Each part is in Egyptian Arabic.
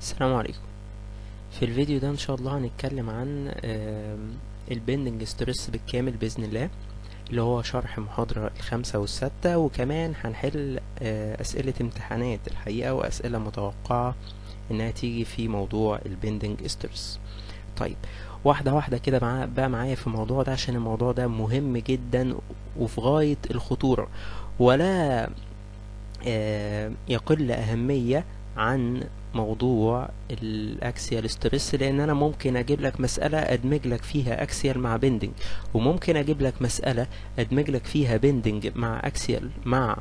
السلام عليكم في الفيديو ده ان شاء الله هنتكلم عن البندنج ستريس بالكامل باذن الله اللي هو شرح محاضرة الخامسة والستة وكمان هنحل آه، أسئلة امتحانات الحقيقة وأسئلة متوقعة إنها تيجي في موضوع البندنج ستريس طيب واحدة واحدة كده مع بقى معايا في الموضوع ده عشان الموضوع ده مهم جدا وفي غاية الخطورة ولا آه، يقل أهمية عن موضوع الاكسيال ستريس لان انا ممكن اجيب لك مساله ادمج لك فيها اكسيال مع بندنج وممكن اجيب لك مساله ادمج لك فيها بندنج مع اكسيال مع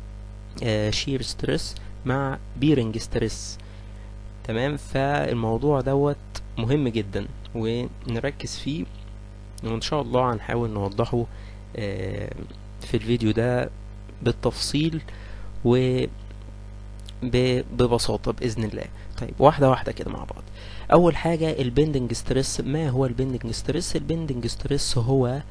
شير ستريس مع بيرنج ستريس تمام فالموضوع دوت مهم جدا ونركز فيه وان شاء الله هنحاول نوضحه آه، في الفيديو ده بالتفصيل و ب- ببساطة بإذن الله طيب واحدة واحدة كده مع بعض أول حاجة البندنج ستريس ما هو البندنج ستريس البندنج ستريس هو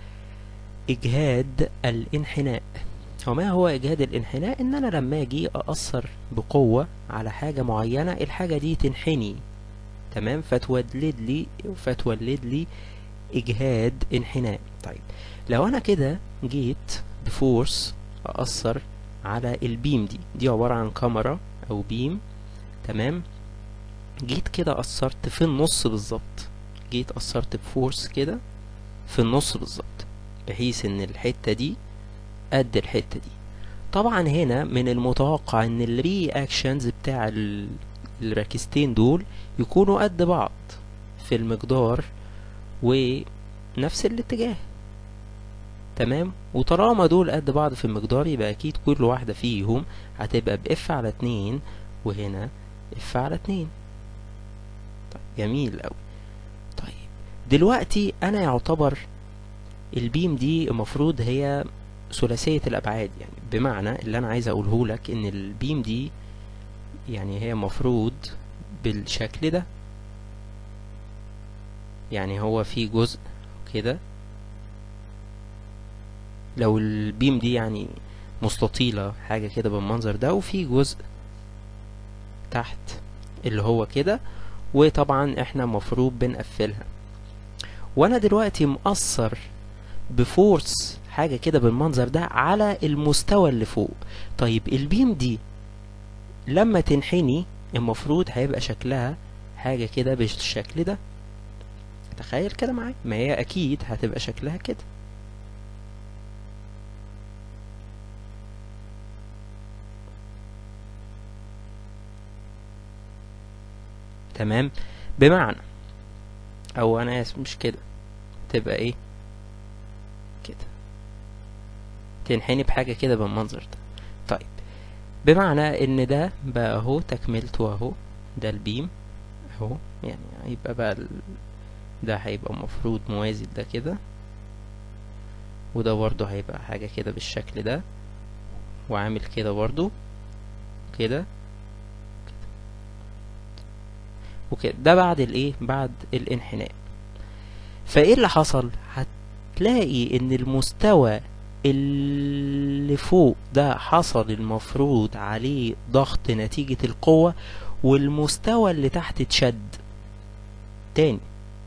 إجهاد الانحناء وما هو إجهاد الانحناء إن أنا لما أجي أأثر بقوة على حاجة معينة الحاجة دي تنحني تمام فتولد لي فتولد لي إجهاد انحناء طيب لو أنا كده جيت بفورس أأثر على البيم دي دي عبارة عن كاميرا أو بيم تمام جيت كده أثرت في النص بالظبط جيت أثرت بفورس كده في النص بالظبط بحيث إن الحتة دي قد الحتة دي طبعا هنا من المتوقع إن الري أكشنز بتاع ال- الراكستين دول يكونوا قد بعض في المقدار ونفس الاتجاه تمام وطالما دول قد بعض في المقدار يبقى اكيد كل واحدة فيهم هتبقى باف على اتنين وهنا اف على اتنين طيب جميل اوي طيب دلوقتي انا يعتبر البيم دي المفروض هي ثلاثية الابعاد يعني بمعنى اللي انا عايز اقوله لك ان البيم دي يعني هي مفروض بالشكل ده يعني هو في جزء كده لو البيم دي يعني مستطيلة حاجة كده بالمنظر ده وفي جزء تحت اللي هو كده وطبعا احنا مفروض بنقفلها وانا دلوقتي مقصر بفورس حاجة كده بالمنظر ده على المستوى اللي فوق طيب البيم دي لما تنحني المفروض هيبقى شكلها حاجة كده بالشكل ده تخيل كده معايا ما هي اكيد هتبقى شكلها كده تمام بمعنى او انا اسف مش كده تبقى ايه كده تنحني بحاجة كده بالمنظر ده طيب بمعنى ان ده بقى اهو تكملته اهو ده البيم اهو يعني هيبقى بقى ال... ده هيبقى المفروض موازي ده كده وده برضه هيبقى حاجة كده بالشكل ده وعامل كده برضه كده وكده ده بعد الايه بعد الانحناء فايه اللي حصل هتلاقي ان المستوى اللي فوق ده حصل المفروض عليه ضغط نتيجة القوة والمستوى اللي تحت اتشد تاني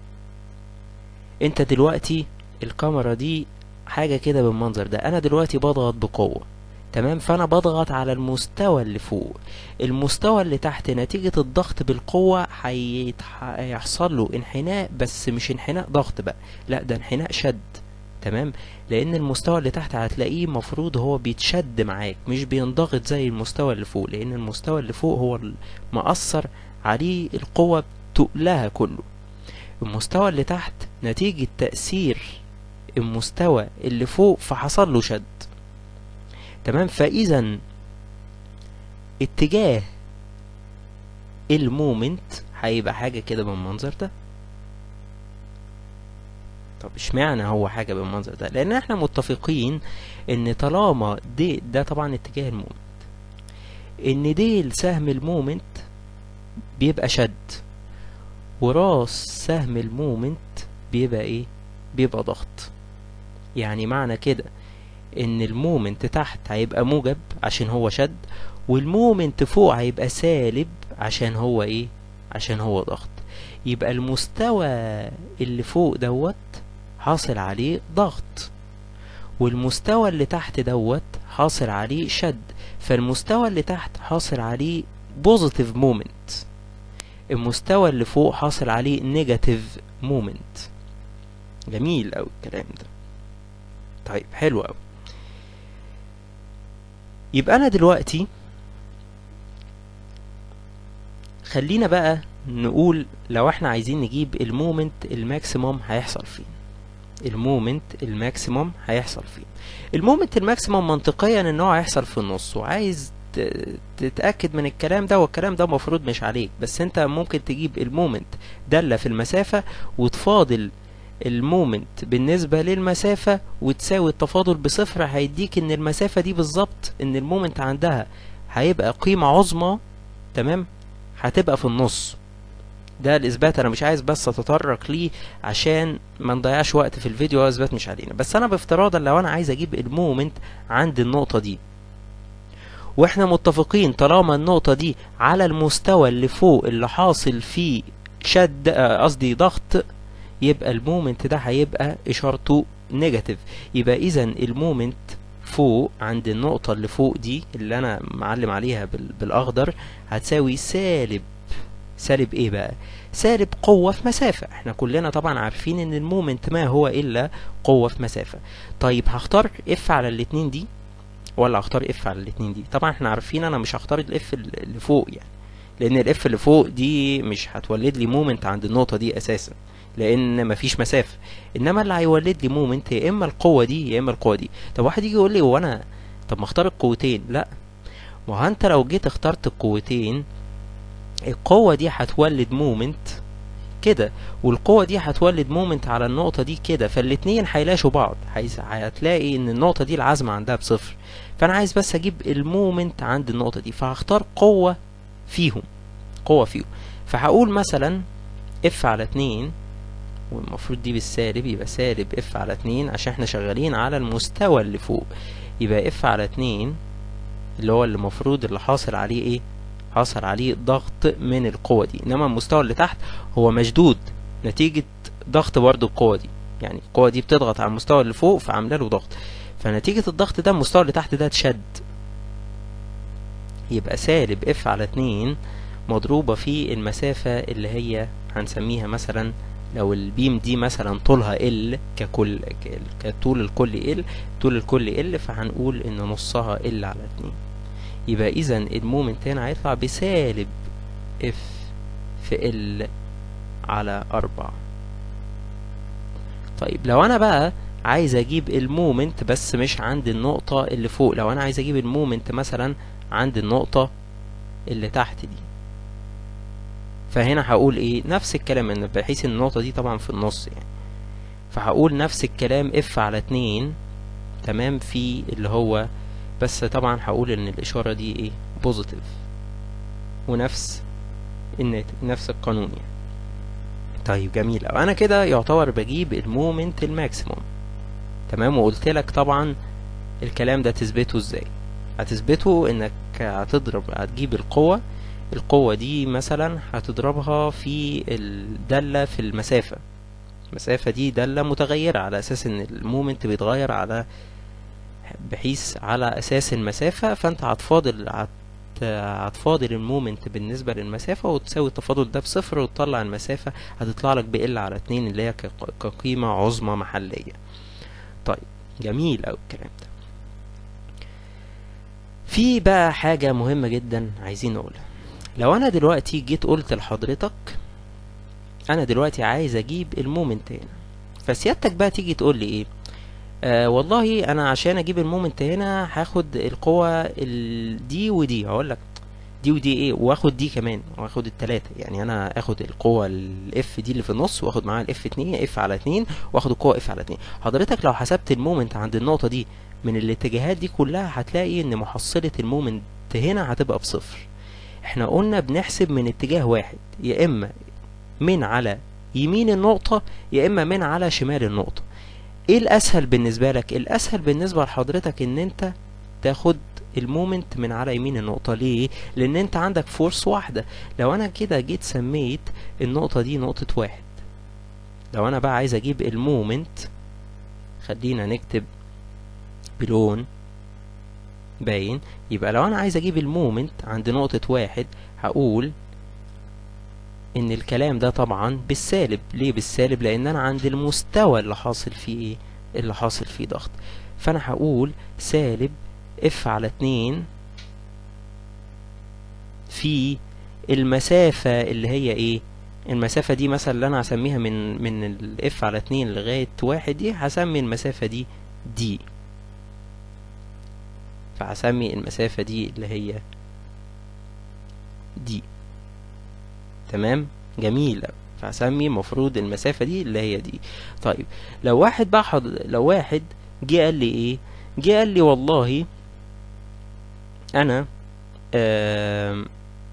انت دلوقتي الكاميرا دي حاجة كده بالمنظر ده انا دلوقتي بضغط بقوة تمام فانا بضغط على المستوى اللي فوق المستوى اللي تحت نتيجة الضغط بالقوة هيتح- هيحصل له انحناء بس مش انحناء ضغط بقى لا ده انحناء شد تمام لان المستوى اللي تحت هتلاقيه مفروض هو بيتشد معاك مش بينضغط زي المستوى اللي فوق لان المستوى اللي فوق هو مأثر عليه القوة بتقلها كله المستوى اللي تحت نتيجة تأثير المستوى اللي فوق فحصل له شد تمام فإذا اتجاه المومنت هيبقى حاجة كده بالمنظر ده طب اشمعنى هو حاجة بالمنظر ده لأن احنا متفقين ان طالما دي ده طبعا اتجاه المومنت ان ديل سهم المومنت بيبقى شد وراس سهم المومنت بيبقى ايه بيبقى ضغط يعني معنى كده ان المومنت تحت هيبقى موجب عشان هو شد والمومنت فوق هيبقى سالب عشان هو ايه عشان هو ضغط يبقى المستوى اللي فوق دوت حاصل عليه ضغط والمستوى اللي تحت دوت حاصل عليه شد فالمستوى اللي تحت حاصل عليه بوزيتيف مومنت المستوى اللي فوق حاصل عليه نيجاتيف مومنت جميل أوي الكلام ده طيب حلو أوي يبقى أنا دلوقتي خلينا بقى نقول لو احنا عايزين نجيب المومنت الماكسيموم هيحصل فين المومنت الماكسيموم هيحصل فين المومنت الماكسيموم منطقيا ان هو هيحصل في النص وعايز تتأكد من الكلام ده والكلام ده مفروض مش عليك بس انت ممكن تجيب المومنت دالة في المسافة وتفاضل المومنت بالنسبة للمسافة وتساوي التفاضل بصفر هيديك ان المسافة دي بالظبط ان المومنت عندها هيبقى قيمة عظمى تمام هتبقى في النص ده الاثبات انا مش عايز بس اتطرق ليه عشان ما نضيعش وقت في الفيديو اثبات مش علينا بس انا بافتراضا لو انا عايز اجيب المومنت عند النقطة دي واحنا متفقين طالما النقطة دي على المستوى اللي فوق اللي حاصل فيه شد قصدي ضغط يبقى المومنت ده هيبقى اشارته نيجاتيف يبقى اذا المومنت فوق عند النقطة اللي فوق دي اللي انا معلم عليها بالاخضر هتساوي سالب سالب ايه بقى سالب قوة في مسافة احنا كلنا طبعا عارفين ان المومنت ما هو الا قوة في مسافة طيب هختار اف على الاتنين دي ولا هختار اف على الاتنين دي طبعا احنا عارفين انا مش هختار الاف اللي فوق يعني لان الاف اللي فوق دي مش هتولد لي مومنت عند النقطة دي اساسا لان مفيش مسافة انما اللي هيولد لي مومنت يا اما القوة دي يا اما القوة دي طب واحد يجي يقول لي هو انا طب ما اختار القوتين لا ما هو انت لو جيت اخترت القوتين القوة دي هتولد مومنت كده والقوة دي هتولد مومنت على النقطة دي كده فالاتنين هيلاشوا بعض هتلاقي ان النقطة دي العزمة عندها بصفر فانا عايز بس اجيب المومنت عند النقطة دي فهختار قوة فيهم قوة فيهم فهقول مثلا اف على اتنين والمفروض دي بالسالب يبقى سالب اف على اتنين عشان احنا شغالين على المستوى اللي فوق يبقى اف على اتنين اللي هو اللي المفروض اللي حاصل عليه ايه حصل عليه ضغط من القوة دي انما المستوى اللي تحت هو مشدود نتيجة ضغط برضو القوة دي يعني القوة دي بتضغط على المستوى اللي فوق فعامله له ضغط فنتيجة الضغط ده المستوى اللي تحت ده اتشد يبقى سالب اف على اتنين مضروبة في المسافة اللي هي هنسميها مثلا لو البيم دي مثلا طولها ال ككل كطول الكل ال طول الكل ال فهنقول ان نصها ال على اتنين يبقى اذا المومنت هنا هيطلع بسالب اف في ال على أربعة طيب لو انا بقى عايز اجيب المومنت بس مش عند النقطة اللي فوق لو انا عايز اجيب المومنت مثلا عند النقطة اللي تحت دي فهنا هقول ايه نفس الكلام ان بحيث ان النقطة دي طبعا في النص يعني فهقول نفس الكلام اف على اتنين تمام في اللي هو بس طبعا هقول ان الاشارة دي ايه بوزيتيف ونفس الناتج نفس القانون يعني طيب جميل او انا كده يعتبر بجيب المومنت الماكسيموم تمام وقلت لك طبعا الكلام ده تثبته ازاي هتثبته انك هتضرب هتجيب القوة القوة دي مثلا هتضربها في الدالة في المسافة المسافة دي دالة متغيرة على اساس ان المومنت بيتغير على بحيث على اساس المسافة فانت هتفاضل هت... هتفاضل المومنت بالنسبة للمسافة وتساوي التفاضل ده بصفر وتطلع المسافة هتطلع لك بإل على اتنين اللي هي كقيمة عظمى محلية طيب جميل أوي الكلام ده في بقى حاجة مهمة جدا عايزين نقولها لو أنا دلوقتي جيت قلت لحضرتك أنا دلوقتي عايز أجيب المومنت هنا فسيادتك بقى تيجي تقول لي إيه آه والله انا عشان اجيب المومنت هنا هاخد القوة ال دي ودي هقول لك دي ودي ايه واخد دي كمان واخد التلاتة يعني انا اخد القوة الاف دي اللي في النص واخد معاها الاف اتنين اف على اتنين واخد القوة اف على اتنين حضرتك لو حسبت المومنت عند النقطة دي من الاتجاهات دي كلها هتلاقي ان محصلة المومنت هنا هتبقى بصفر احنا قلنا بنحسب من اتجاه واحد يا اما من على يمين النقطة يا اما من على شمال النقطة ايه الاسهل بالنسبة لك الاسهل بالنسبة لحضرتك ان انت تاخد المومنت من على يمين النقطة ليه؟ لأن أنت عندك فورس واحدة لو أنا كده جيت سميت النقطة دي نقطة واحد لو أنا بقى عايز أجيب المومنت خلينا نكتب بلون باين يبقى لو أنا عايز أجيب المومنت عند نقطة واحد هقول ان الكلام ده طبعا بالسالب ليه بالسالب لان انا عند المستوى اللي حاصل فيه ايه اللي حاصل فيه ضغط فانا هقول سالب اف على اتنين في المسافة اللي هي ايه المسافة دي مثلا اللي انا هسميها من من الاف على اتنين لغاية واحد دي هسمي المسافة دي دي فهسمي المسافة دي اللي هي دي تمام جميل فهسمي المفروض المسافة دي اللي هي دي طيب لو واحد بقى حض... لو واحد جه قال لي ايه جه قال لي والله انا آم...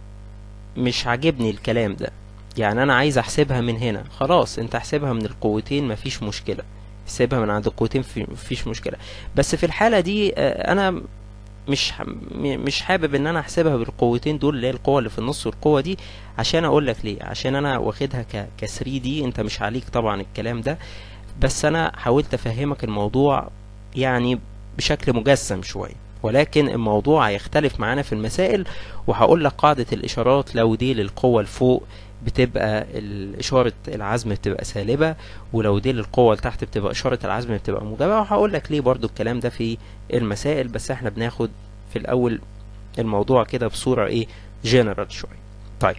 مش عاجبني الكلام ده يعني انا عايز احسبها من هنا خلاص انت احسبها من القوتين مفيش مشكلة احسبها من عند القوتين في مفيش مشكلة بس في الحالة دي آه، انا مش ح- م- مش حابب ان انا احسبها بالقوتين دول اللي هي القوه اللي في النص والقوه دي عشان اقول لك ليه عشان انا واخدها ك ك 3 دي انت مش عليك طبعا الكلام ده بس انا حاولت افهمك الموضوع يعني بشكل مجسم شويه ولكن الموضوع هيختلف معانا في المسائل وهقول لك قاعده الاشارات لو دي للقوه لفوق بتبقى ال- إشارة العزم بتبقى سالبة ولو دي للقوة لتحت بتبقى إشارة العزم بتبقى موجبة وهقول لك ليه برضو الكلام ده في المسائل بس احنا بناخد في الأول الموضوع كده بصورة ايه جنرال شوية طيب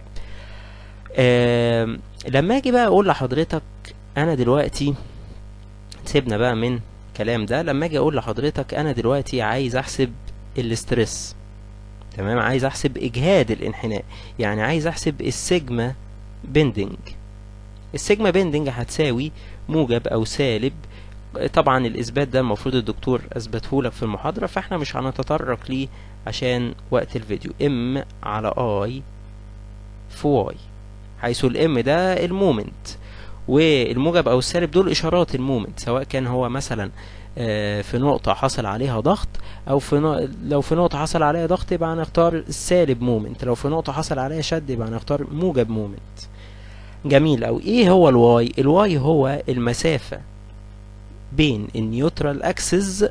آم، لما اجي بقى اقول لحضرتك انا دلوقتي سيبنا بقى من الكلام ده لما اجي اقول لحضرتك انا دلوقتي عايز احسب الاسترس تمام عايز احسب اجهاد الانحناء يعني عايز احسب السيجما بندنج السيجما بندنج هتساوي موجب او سالب طبعا الاثبات ده المفروض الدكتور اثبته لك في المحاضره فاحنا مش هنتطرق ليه عشان وقت الفيديو ام على اي في واي حيث الام ده المومنت والموجب او السالب دول اشارات المومنت سواء كان هو مثلا آه، في نقطة حصل عليها ضغط أو في نق... لو في نقطة حصل عليها ضغط يبقى هنختار السالب مومنت لو في نقطة حصل عليها شد يبقى هنختار موجب مومنت جميل أو إيه هو الواي؟ الواي هو المسافة بين النيوترال أكسس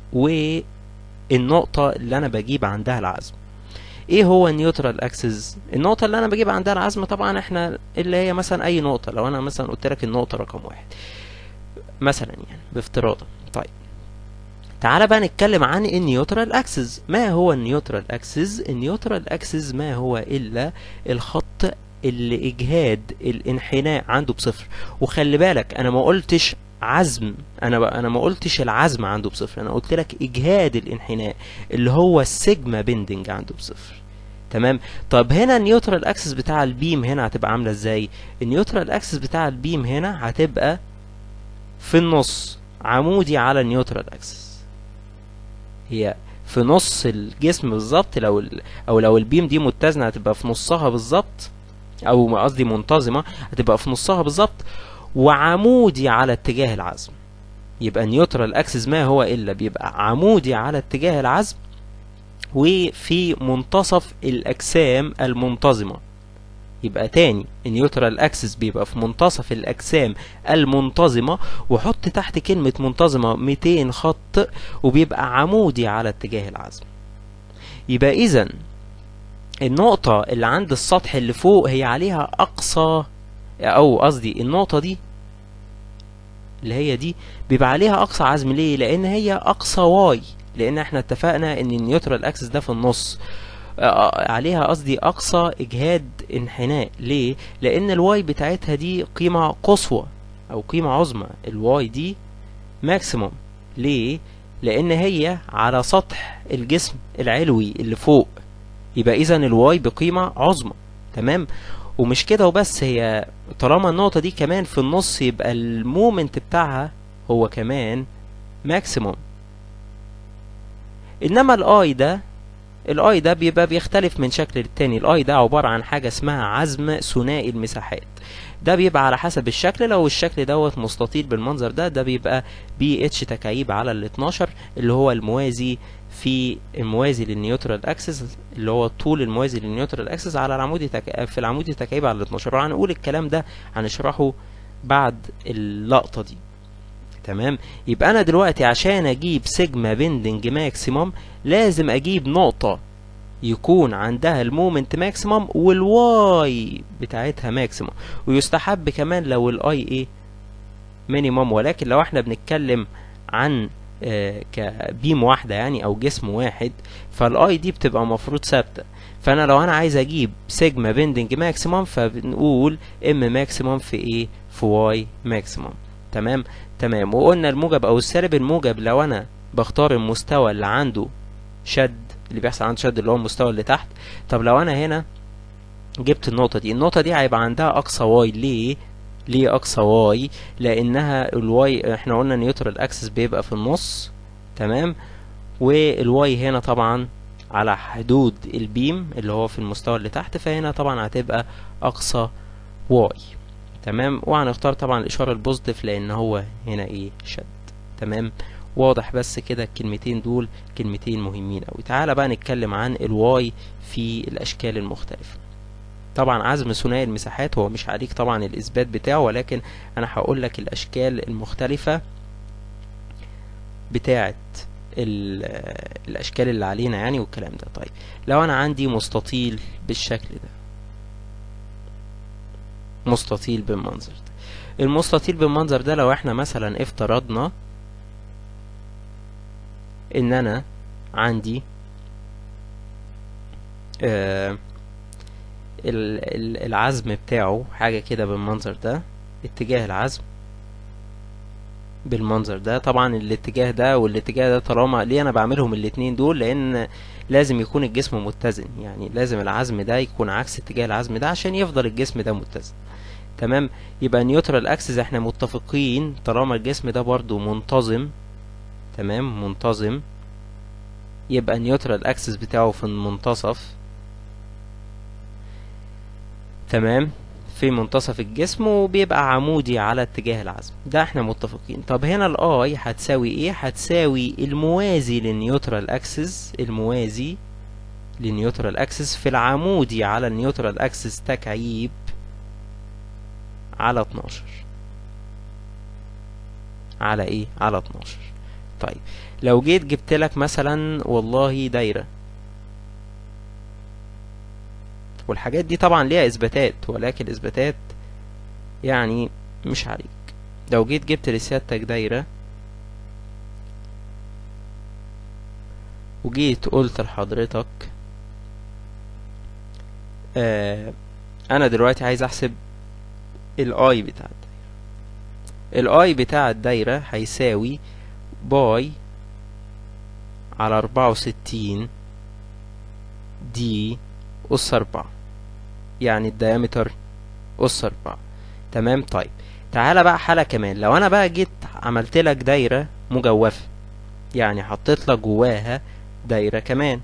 والنقطة اللي أنا بجيب عندها العزم ايه هو النيوترال اكسس النقطة اللي انا بجيب عندها العزم طبعا احنا اللي هي مثلا اي نقطة لو انا مثلا قلت لك النقطة رقم واحد مثلا يعني بافتراضا طيب تعالى بقى نتكلم عن النيوترال اكسس ما هو النيوترال اكسس النيوترال اكسس ما هو الا الخط اللي اجهاد الانحناء عنده بصفر وخلي بالك انا ما قلتش عزم انا بقى انا ما قلتش العزم عنده بصفر انا قلت لك اجهاد الانحناء اللي هو السيجما بيندنج عنده بصفر تمام طب هنا النيوترال اكسس بتاع البيم هنا هتبقى عامله ازاي النيوترال اكسس بتاع البيم هنا هتبقى في النص عمودي على النيوترال اكسس هي في نص الجسم بالظبط لو ال... او لو البيم دي متزنه هتبقى في نصها بالظبط او قصدي منتظمه هتبقى في نصها بالظبط وعمودي على اتجاه العزم يبقى نيوترال اكسس ما هو الا بيبقى عمودي على اتجاه العزم وفي منتصف الاجسام المنتظمه يبقى تاني النيوترال اكسس بيبقى في منتصف الاجسام المنتظمه وحط تحت كلمه منتظمه 200 خط وبيبقى عمودي على اتجاه العزم يبقى اذا النقطه اللي عند السطح اللي فوق هي عليها اقصى او قصدي النقطه دي اللي هي دي بيبقى عليها اقصى عزم ليه لان هي اقصى واي لان احنا اتفقنا ان النيوترال اكسس ده في النص آه، عليها قصدي اقصى اجهاد انحناء ليه لان الواي بتاعتها دي قيمه قصوى او قيمه عظمى الواي دي ماكسيموم ليه لان هي على سطح الجسم العلوي اللي فوق يبقى اذا الواي بقيمه عظمى تمام ومش كده وبس هي طالما النقطه دي كمان في النص يبقى المومنت بتاعها هو كمان ماكسيموم انما الاي ده الاي ده بيبقى بيختلف من شكل للتاني الاي ده عبارة عن حاجة اسمها عزم ثنائي المساحات ده بيبقى على حسب الشكل لو الشكل دوت مستطيل بالمنظر ده ده بيبقى بي اتش تكعيب على ال 12 اللي هو الموازي في الموازي للنيوترال اكسس اللي هو الطول الموازي للنيوترال اكسس على العمودي تك... في العمودي تكعيب على ال 12 وهنقول الكلام ده هنشرحه بعد اللقطة دي تمام يبقى انا دلوقتي عشان اجيب سيجما بندنج ماكسيمم لازم اجيب نقطة يكون عندها المومنت ماكسيمم والواي بتاعتها ماكسيمم ويستحب كمان لو الاي ايه مينيمم ولكن لو احنا بنتكلم عن آه كبيم واحدة يعني او جسم واحد فالاي دي بتبقى مفروض ثابتة فانا لو انا عايز اجيب سيجما بندنج ماكسيمم فبنقول ام ماكسيمم في ايه في واي ماكسيمم تمام تمام وقلنا الموجب او السالب الموجب لو انا بختار المستوى اللي عنده شد اللي بيحصل عنده شد اللي هو المستوى اللي تحت طب لو انا هنا جبت النقطة دي النقطة دي هيبقى عندها اقصى واي ليه ليه اقصى واي لانها الواي احنا قلنا نيوترال اكسس بيبقى في النص تمام والواي هنا طبعا على حدود البيم اللي هو في المستوى اللي تحت فهنا طبعا هتبقى اقصى واي تمام وهنختار طبعا الاشاره البوزيتيف لان هو هنا ايه شد تمام واضح بس كده الكلمتين دول كلمتين مهمين اوي تعالى بقى نتكلم عن الواي في الاشكال المختلفه طبعا عزم ثنائي المساحات هو مش عليك طبعا الاثبات بتاعه ولكن انا هقول لك الاشكال المختلفه بتاعه الاشكال اللي علينا يعني والكلام ده طيب لو انا عندي مستطيل بالشكل ده مستطيل بالمنظر ده المستطيل بالمنظر ده لو احنا مثلا افترضنا ان انا عندي آه العزم بتاعه حاجة كده بالمنظر ده اتجاه العزم بالمنظر ده طبعا الاتجاه ده والاتجاه ده طالما ليه انا بعملهم الاتنين دول لان لازم يكون الجسم متزن يعني لازم العزم ده يكون عكس اتجاه العزم ده عشان يفضل الجسم ده متزن تمام يبقى نيوترال اكسس احنا متفقين طالما الجسم ده برضو منتظم تمام منتظم يبقى نيوترال اكسس بتاعه في المنتصف تمام في منتصف الجسم وبيبقى عمودي على اتجاه العزم ده احنا متفقين طب هنا الاي هتساوي ايه هتساوي الموازي للنيوترال اكسس الموازي للنيوترال اكسس في العمودي على النيوترال اكسس تكعيب على 12 على ايه على 12 طيب لو جيت جبت لك مثلا والله دايره والحاجات دي طبعا ليها اثباتات ولكن الاثباتات يعني مش عليك لو جيت جبت لسيادتك دايره وجيت قلت لحضرتك آه انا دلوقتي عايز احسب الاي بتاع الدايره الاي بتاع الدايره هيساوي باي على أربعة وستين دي أس أربعة يعني الديامتر أس أربعة تمام طيب تعالى بقى حالة كمان لو أنا بقى جيت عملت لك دايرة مجوفة يعني حطيت لك جواها دايرة كمان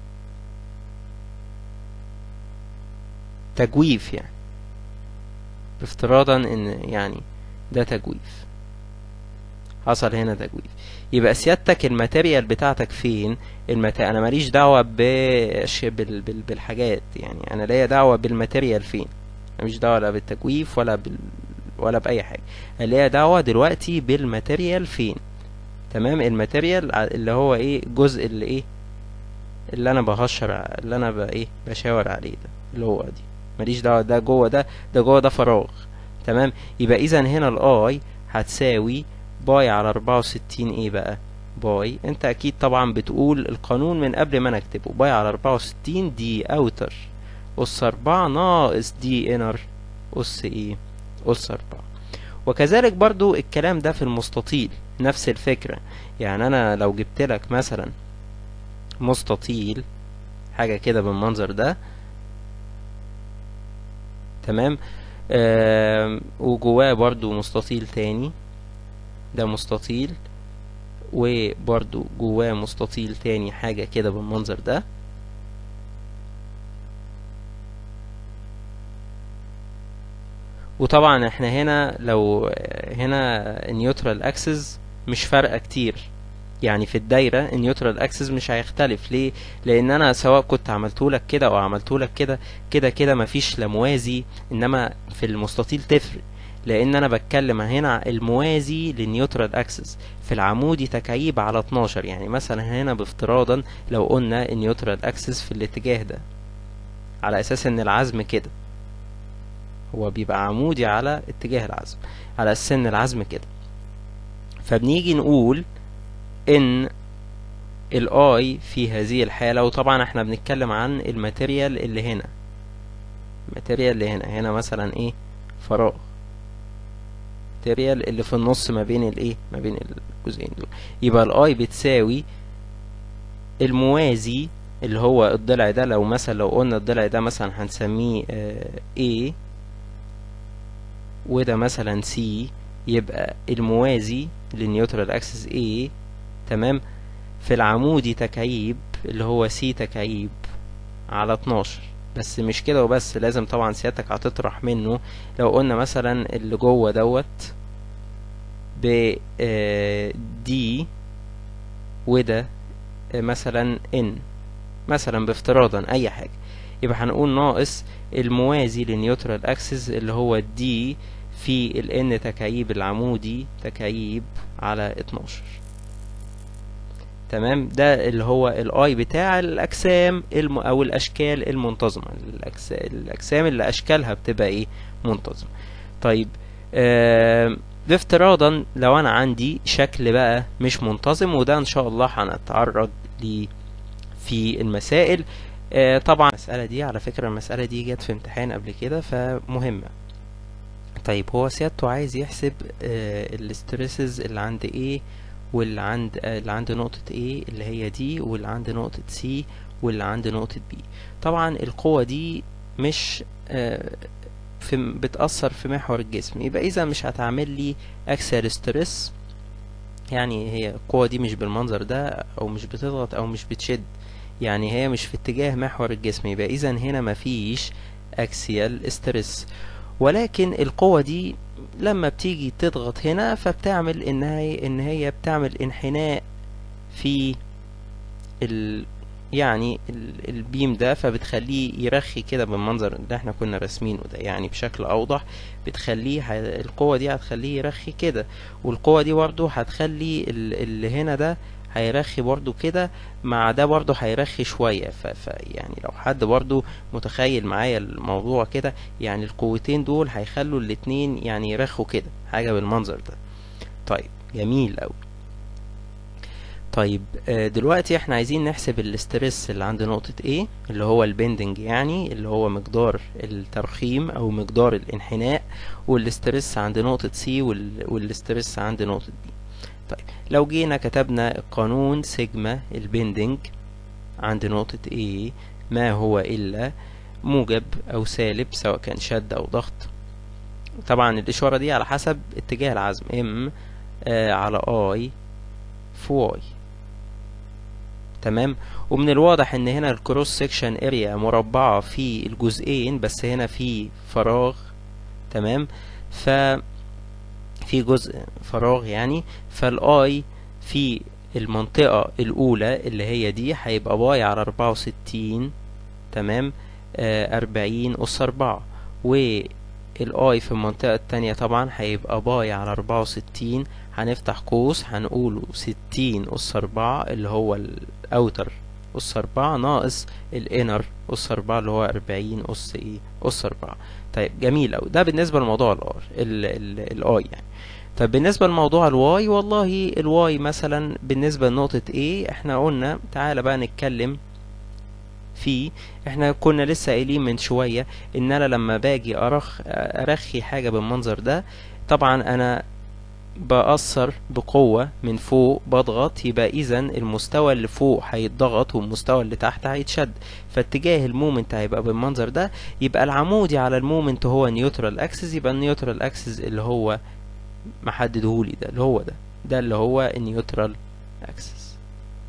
تجويف يعني بافتراضا ان يعني ده تجويف حصل هنا تجويف يبقى سيادتك الماتيريال بتاعتك فين المت... انا ماليش دعوه بش... بال... بال... بالحاجات يعني انا ليا دعوه بالماتيريال فين ماليش دعوه لا بالتجويف ولا بال... ولا باي حاجه ليا دعوه دلوقتي بالماتيريال فين تمام الماتيريال اللي هو ايه الجزء اللي ايه اللي انا بهشر اللي انا ب... ايه بشاور عليه ده اللي هو دي ماليش دعوه ده جوه ده ده جوه ده فراغ تمام يبقى اذا هنا الاي هتساوي باي على أربعة وستين ايه بقى باي انت اكيد طبعا بتقول القانون من قبل ما نكتبه باي على أربعة وستين دي اوتر اس أربعة ناقص دي انر اس ايه اس أربعة وكذلك برضو الكلام ده في المستطيل نفس الفكرة يعني انا لو جبت لك مثلا مستطيل حاجة كده بالمنظر ده تمام آه وجواه برضو مستطيل تاني ده مستطيل وبرضو جواه مستطيل تاني حاجة كده بالمنظر ده وطبعا احنا هنا لو هنا النيوترال اكسس مش فارقه كتير يعني في الدايره النيوترال اكسس مش هيختلف ليه لان انا سواء كنت عملته لك كده او عملته لك كده كده كده مفيش لا موازي انما في المستطيل تفرق لان انا بتكلم هنا الموازي للنيوترال اكسس في العمودي تكعيب على 12 يعني مثلا هنا بافتراضا لو قلنا النيوترال اكسس في الاتجاه ده على اساس ان العزم كده هو بيبقى عمودي على اتجاه العزم على اساس ان العزم كده فبنيجي نقول ان الاي في هذه الحالة وطبعا احنا بنتكلم عن الماتيريال اللي هنا الماتيريال اللي هنا هنا مثلا ايه فراغ الماتيريال اللي في النص ما بين الايه ما بين الجزئين دول يبقى الاي بتساوي الموازي اللي هو الضلع ده لو مثلا لو قلنا الضلع ده مثلا هنسميه اه A وده مثلا C يبقى الموازي للنيوترال اكسس A تمام في العمودي تكعيب اللي هو C تكعيب على 12 بس مش كده وبس لازم طبعا سيادتك هتطرح منه لو قلنا مثلا اللي جوه دوت ب دي وده مثلا ان مثلا بافتراضا اي حاجة يبقى هنقول ناقص الموازي للنيوترال اكسس اللي هو دي في الان تكعيب العمودي تكعيب على 12 تمام ده اللي هو الاي بتاع الاجسام الم او الاشكال المنتظمه الأجس... الاجسام اللي اشكالها بتبقى ايه منتظمه طيب آه بافتراضا لو انا عندي شكل بقى مش منتظم وده ان شاء الله هنتعرض ليه في المسائل آه طبعا المساله دي على فكره المساله دي جت في امتحان قبل كده فمهمه طيب هو سيادته عايز يحسب آه الاستريسز اللي عند ايه واللي عند اللي عند نقطة A اللي هي دي واللي عند نقطة C واللي عند نقطة B طبعا القوة دي مش في بتأثر في محور الجسم يبقى إذا مش هتعمل لي أكسل ستريس يعني هي القوة دي مش بالمنظر ده أو مش بتضغط أو مش بتشد يعني هي مش في اتجاه محور الجسم يبقى إذا هنا مفيش أكسيال ستريس ولكن القوة دي لما بتيجي تضغط هنا فبتعمل ان هي ان هي بتعمل انحناء في ال يعني ال البيم ده فبتخليه يرخي كده بالمنظر اللي احنا كنا راسمينه ده يعني بشكل اوضح بتخليه ح... القوة دي هتخليه يرخي كده والقوة دي برضه هتخلي ال... اللي هنا ده هيرخي برضو كده مع ده برضو هيرخي شوية ف... ف يعني لو حد برضو متخيل معايا الموضوع كده يعني القوتين دول هيخلوا الاتنين يعني يرخوا كده حاجة بالمنظر ده طيب جميل اوي طيب دلوقتي احنا عايزين نحسب الاسترس اللي عند نقطة A اللي هو البندنج يعني اللي هو مقدار الترخيم او مقدار الانحناء والاسترس عند نقطة C والاسترس عند نقطة B طيب لو جينا كتبنا القانون سيجما البندنج عند نقطة A ما هو إلا موجب أو سالب سواء كان شد أو ضغط طبعا الإشارة دي على حسب اتجاه العزم M آه على I في Y تمام ومن الواضح ان هنا الكروس سيكشن اريا مربعة في الجزئين بس هنا في فراغ تمام ف في جزء فراغ يعني فالاي في المنطقة الأولى اللي هي دي هيبقى باي على أربعة وستين تمام أربعين أس أربعة والاي في المنطقة التانية طبعا هيبقى باي على أربعة وستين هنفتح قوس هنقوله ستين أس أربعة اللي هو الأوتر أس أربعة ناقص الإنر أس أربعة اللي هو أربعين أس إيه أس أربعة طيب جميل أوي ده بالنسبة لموضوع الآر الآي يعني طب بالنسبة لموضوع الواي والله الواي مثلا بالنسبة لنقطة A احنا قلنا تعالى بقى نتكلم فيه احنا كنا لسه قايلين من شوية ان انا لما باجي أرخ ارخي حاجة بالمنظر ده طبعا انا بأثر بقوة من فوق بضغط يبقى إذا المستوى اللي فوق هيتضغط والمستوى اللي تحت هيتشد فاتجاه المومنت هيبقى بالمنظر ده يبقى العمودي على المومنت هو نيوترال اكسس يبقى النيوترال اكسس اللي هو محددهولي ده اللي هو ده ده اللي هو النيوترال اكسس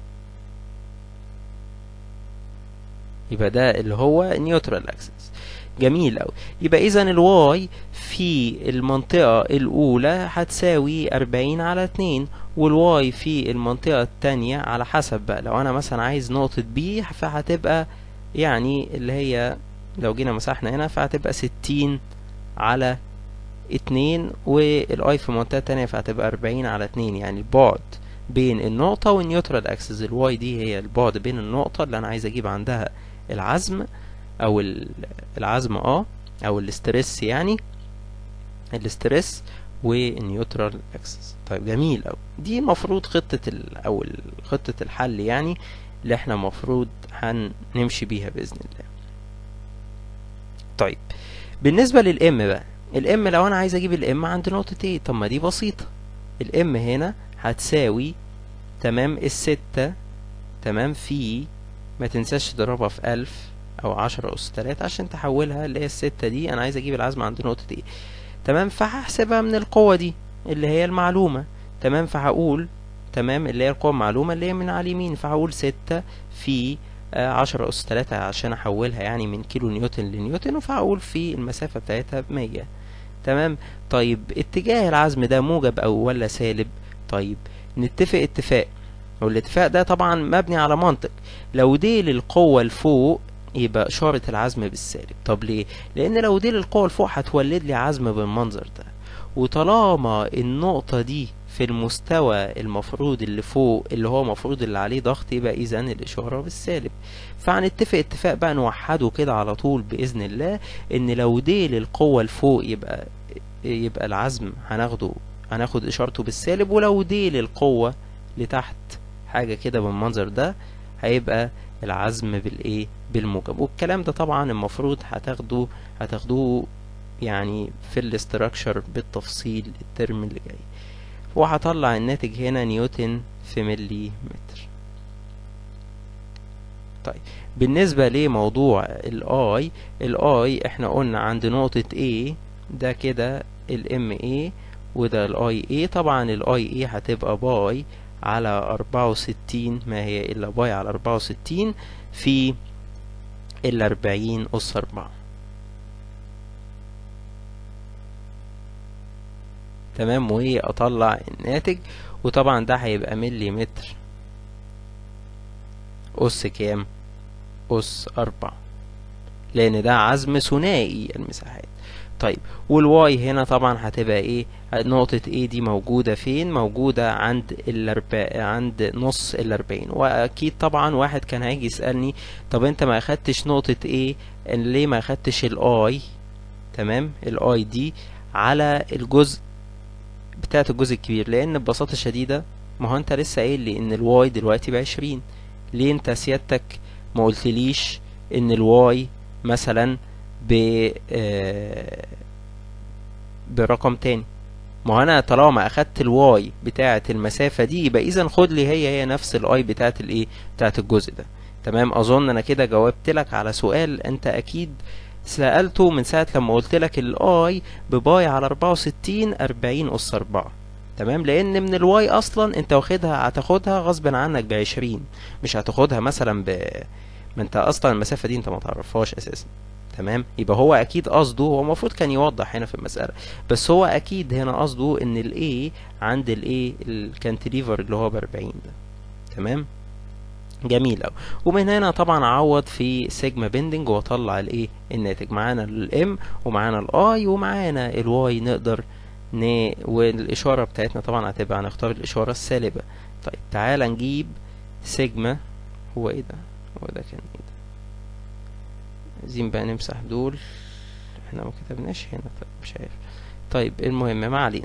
يبقى ده اللي هو نيوترال اكسس جميل أوي يبقى إذا الواي في المنطقة الأولى هتساوي أربعين على اتنين والواي في المنطقة التانية على حسب بقى لو أنا مثلا عايز نقطة بي فهتبقى يعني اللي هي لو جينا مسحنا هنا فهتبقى ستين على اتنين والاي في منطقة تانية فهتبقى أربعين على اتنين يعني البعد بين النقطة والنيوترال اكسس الواي دي هي البعد بين النقطة اللي أنا عايز أجيب عندها العزم أو العزم اه أو الاسترس يعني الاسترس والنيوترال اكسس طيب جميل أوي دي المفروض خطة ال أو خطة الحل يعني اللي احنا المفروض هنمشي بيها بإذن الله طيب بالنسبة للام بقى الام لو انا عايز اجيب الام عند نقطة ايه طب ما دي بسيطة الام هنا هتساوي تمام الستة تمام في ما تنساش تضربها في ألف أو عشرة أس تلاتة عشان تحولها اللي هي الستة دي أنا عايز أجيب العزم عند نقطة ايه تمام فهحسبها من القوة دي اللي هي المعلومة تمام فهقول تمام اللي هي القوة المعلومة اللي هي من على اليمين فهقول ستة في عشرة أس تلاتة عشان أحولها يعني من كيلو نيوتن لنيوتن فهقول في المسافة بتاعتها بمية تمام طيب اتجاه العزم ده موجب أو ولا سالب طيب نتفق اتفاق والاتفاق ده طبعا مبني على منطق لو دي للقوة لفوق يبقى إشارة العزم بالسالب طب ليه؟ لأن لو دي للقوة لفوق هتولد لي عزم بالمنظر ده وطالما النقطة دي في المستوى المفروض اللي فوق اللي هو المفروض اللي عليه ضغط يبقى إذا الإشارة بالسالب فهنتفق اتفاق بقى نوحده كده على طول بإذن الله إن لو دي للقوة لفوق يبقى يبقى العزم هناخده هناخد إشارته بالسالب ولو دي للقوة لتحت حاجة كده بالمنظر ده هيبقى العزم بالايه بالموجب والكلام ده طبعا المفروض هتاخدوه هتاخدوه يعني في الاستراكشر بالتفصيل الترم اللي جاي وهطلع الناتج هنا نيوتن في ملي متر طيب بالنسبة لموضوع الاي الاي احنا قلنا عند نقطة A ده كده الام A وده الاي A طبعا الاي A هتبقى باي على أربعة وستين ما هي إلا باي على أربعة وستين في الأربعين أس أربعة تمام وهي أطلع الناتج وطبعا ده هيبقى ملي متر أس كام أس أربعة لأن ده عزم ثنائي المساحات طيب والواي هنا طبعا هتبقى ايه نقطة ايه دي موجودة فين موجودة عند الاربع عند نص الاربعين واكيد طبعا واحد كان هيجي يسألني طب انت ما اخدتش نقطة ايه ليه ما اخدتش الاي تمام الاي دي على الجزء بتاعت الجزء الكبير لان ببساطة شديدة ما هو انت لسه قايل لي ان الواي دلوقتي بعشرين ليه انت سيادتك ما قلتليش ان الواي مثلا ب آه برقم تاني ما هو انا طالما اخدت الواي بتاعه المسافه دي يبقى اذا خد لي هي هي نفس الاي بتاعه الايه بتاعه الجزء ده تمام اظن انا كده جاوبت لك على سؤال انت اكيد سالته من ساعه لما قلت لك الاي بباي على 64 40 اس 4 تمام لان من الواي اصلا انت واخدها هتاخدها غصب عنك ب 20 مش هتاخدها مثلا ب ما انت اصلا المسافه دي انت ما تعرفهاش اساسا تمام يبقى هو اكيد قصده هو المفروض كان يوضح هنا في المساله بس هو اكيد هنا قصده ان الاي عند الايه الكانتليفر اللي هو ب 40 ده تمام جميل قوي ومن هنا طبعا اعوض في سيجما بيندنج واطلع الايه الناتج معانا الام ومعانا الاي ومعانا الواي نقدر ن... والاشاره بتاعتنا طبعا هتبقى هنختار الاشاره السالبه طيب تعالى نجيب سيجما هو ايه ده هو ده كان ايه ده عايزين بقى نمسح دول احنا ما كتبناش هنا طيب مش عارف طيب المهم ما علينا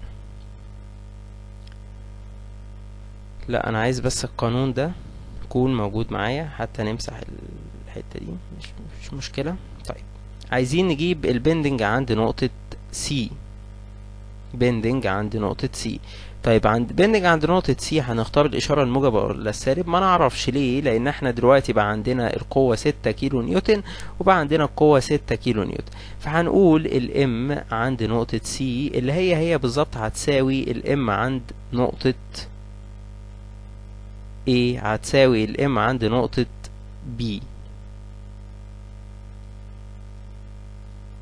لا انا عايز بس القانون ده يكون موجود معايا حتى نمسح الحتة دي مش, مش مشكلة طيب عايزين نجيب البندنج عند نقطة سي بندنج عند نقطة سي طيب عند بندنج عند نقطة سي هنختار الإشارة الموجبة ولا السالب ما نعرفش ليه لأن احنا دلوقتي بقى عندنا القوة ستة كيلو نيوتن وبقى عندنا القوة ستة كيلو نيوتن فهنقول الام عند نقطة سي اللي هي هي بالظبط هتساوي الام عند نقطة A هتساوي الام عند نقطة B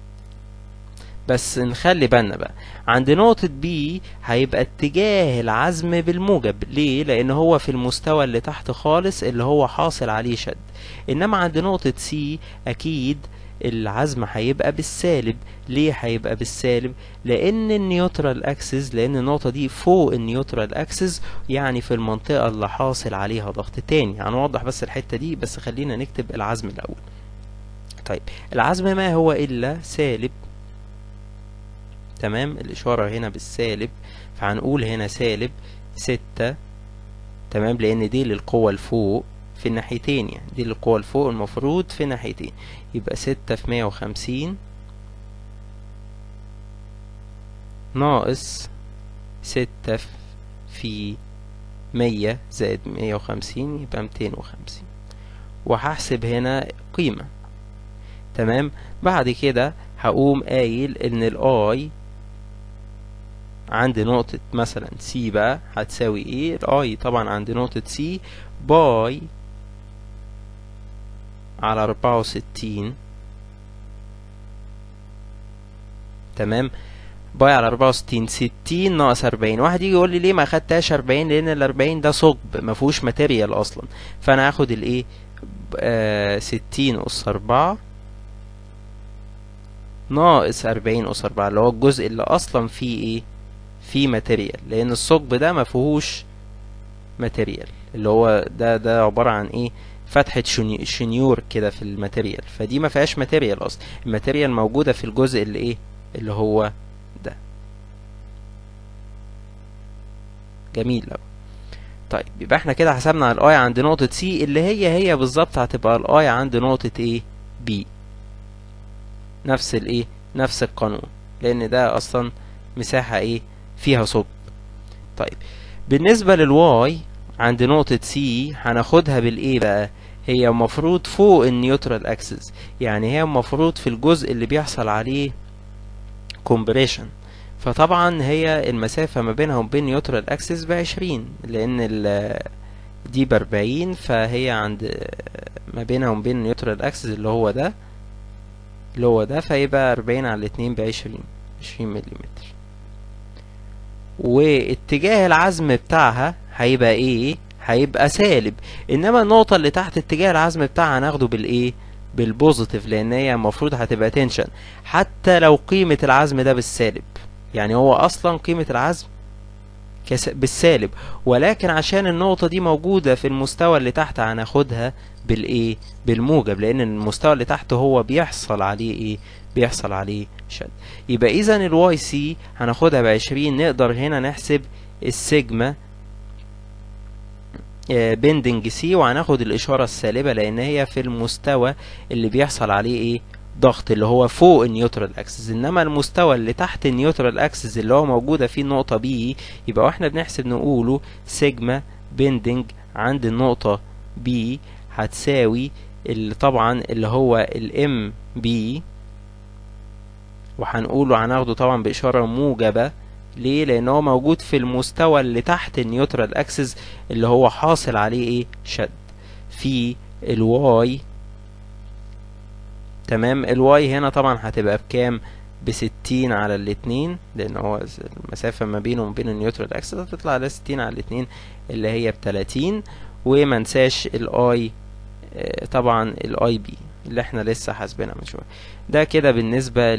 بس نخلي بالنا بقى عند نقطة B هيبقى اتجاه العزم بالموجب ليه؟ لأن هو في المستوى اللي تحت خالص اللي هو حاصل عليه شد إنما عند نقطة C أكيد العزم هيبقى بالسالب ليه هيبقى بالسالب لان النيوترال اكسس لان النقطه دي فوق النيوترال اكسس يعني في المنطقه اللي حاصل عليها ضغط تاني هنوضح يعني بس الحته دي بس خلينا نكتب العزم الاول طيب العزم ما هو الا سالب تمام الاشاره هنا بالسالب فهنقول هنا سالب ستة تمام لان دي للقوه الفوق في الناحيتين يعني دي القوة الفوق المفروض في ناحيتين يبقى ستة في مية وخمسين ناقص ستة في مية زائد مية وخمسين يبقى ميتين وخمسين وهحسب هنا قيمة تمام بعد كده هقوم قايل ان الاي عند نقطة مثلا سي بقى هتساوي ايه الاي طبعا عند نقطة سي باي على أربعة وستين تمام باي على أربعة وستين ستين ناقص أربعين واحد يجي يقول لي ليه ما خدتهاش أربعين لأن الأربعين ده ثقب مفهوش ماتيريال أصلا فأنا هاخد الإيه آه ستين أس أربعة ناقص أربعين أس أربعة اللي هو الجزء اللي أصلا فيه إيه فيه ماتيريال لأن الثقب ده مفهوش ماتيريال اللي هو ده ده عبارة عن إيه فتحة شنيور كده في الماتيريال فدي ما فيهاش ماتيريال اصلا الماتيريال موجودة في الجزء اللي ايه اللي هو ده جميل اوي طيب يبقى احنا كده حسبنا على الاي عند نقطة سي اللي هي هي بالظبط هتبقى الاي عند نقطة ايه بي نفس الايه نفس القانون لان ده اصلا مساحة ايه فيها ثقب طيب بالنسبة للواي عند نقطة سي هناخدها بالايه بقى هي المفروض فوق النيوترال اكسس يعني هي المفروض في الجزء اللي بيحصل عليه كومبريشن فطبعا هي المسافة ما بينها وبين نيوترال اكسس بعشرين لان ال دي بأربعين فهي عند ما بينها وبين نيوترال اكسس اللي هو ده اللي هو ده فيبقى أربعين على الاتنين بعشرين عشرين مليمتر واتجاه العزم بتاعها هيبقى ايه هيبقى سالب انما النقطة اللي تحت اتجاه العزم بتاعها هناخده بالايه بالبوزيتيف لان هي المفروض هتبقى تنشن حتى لو قيمة العزم ده بالسالب يعني هو اصلا قيمة العزم بالسالب ولكن عشان النقطة دي موجودة في المستوى اللي تحت هناخدها بالايه بالموجب لان المستوى اللي تحت هو بيحصل عليه ايه بيحصل عليه شد يبقى اذا الواي سي هناخدها بعشرين نقدر هنا نحسب السيجما بندنج سي وهناخد الاشاره السالبه لان هي في المستوى اللي بيحصل عليه ايه ضغط اللي هو فوق النيوترال اكسس انما المستوى اللي تحت النيوترال اكسس اللي هو موجوده فيه النقطه بي يبقى واحنا بنحسب نقوله سيجما بندنج عند النقطه بي هتساوي اللي طبعا اللي هو الام بي وهنقوله هناخده طبعا باشاره موجبه ليه لان هو موجود في المستوى اللي تحت النيوترال اكسس اللي هو حاصل عليه ايه شد في الواي تمام الواي هنا طبعا هتبقى بكام بستين على الاتنين لان هو المسافة ما بينه وبين النيوترال اكسس هتطلع على ستين على الاتنين اللي هي بتلاتين ومنساش الاي طبعا الاي بي اللي احنا لسه حاسبينها من شويه ده كده بالنسبه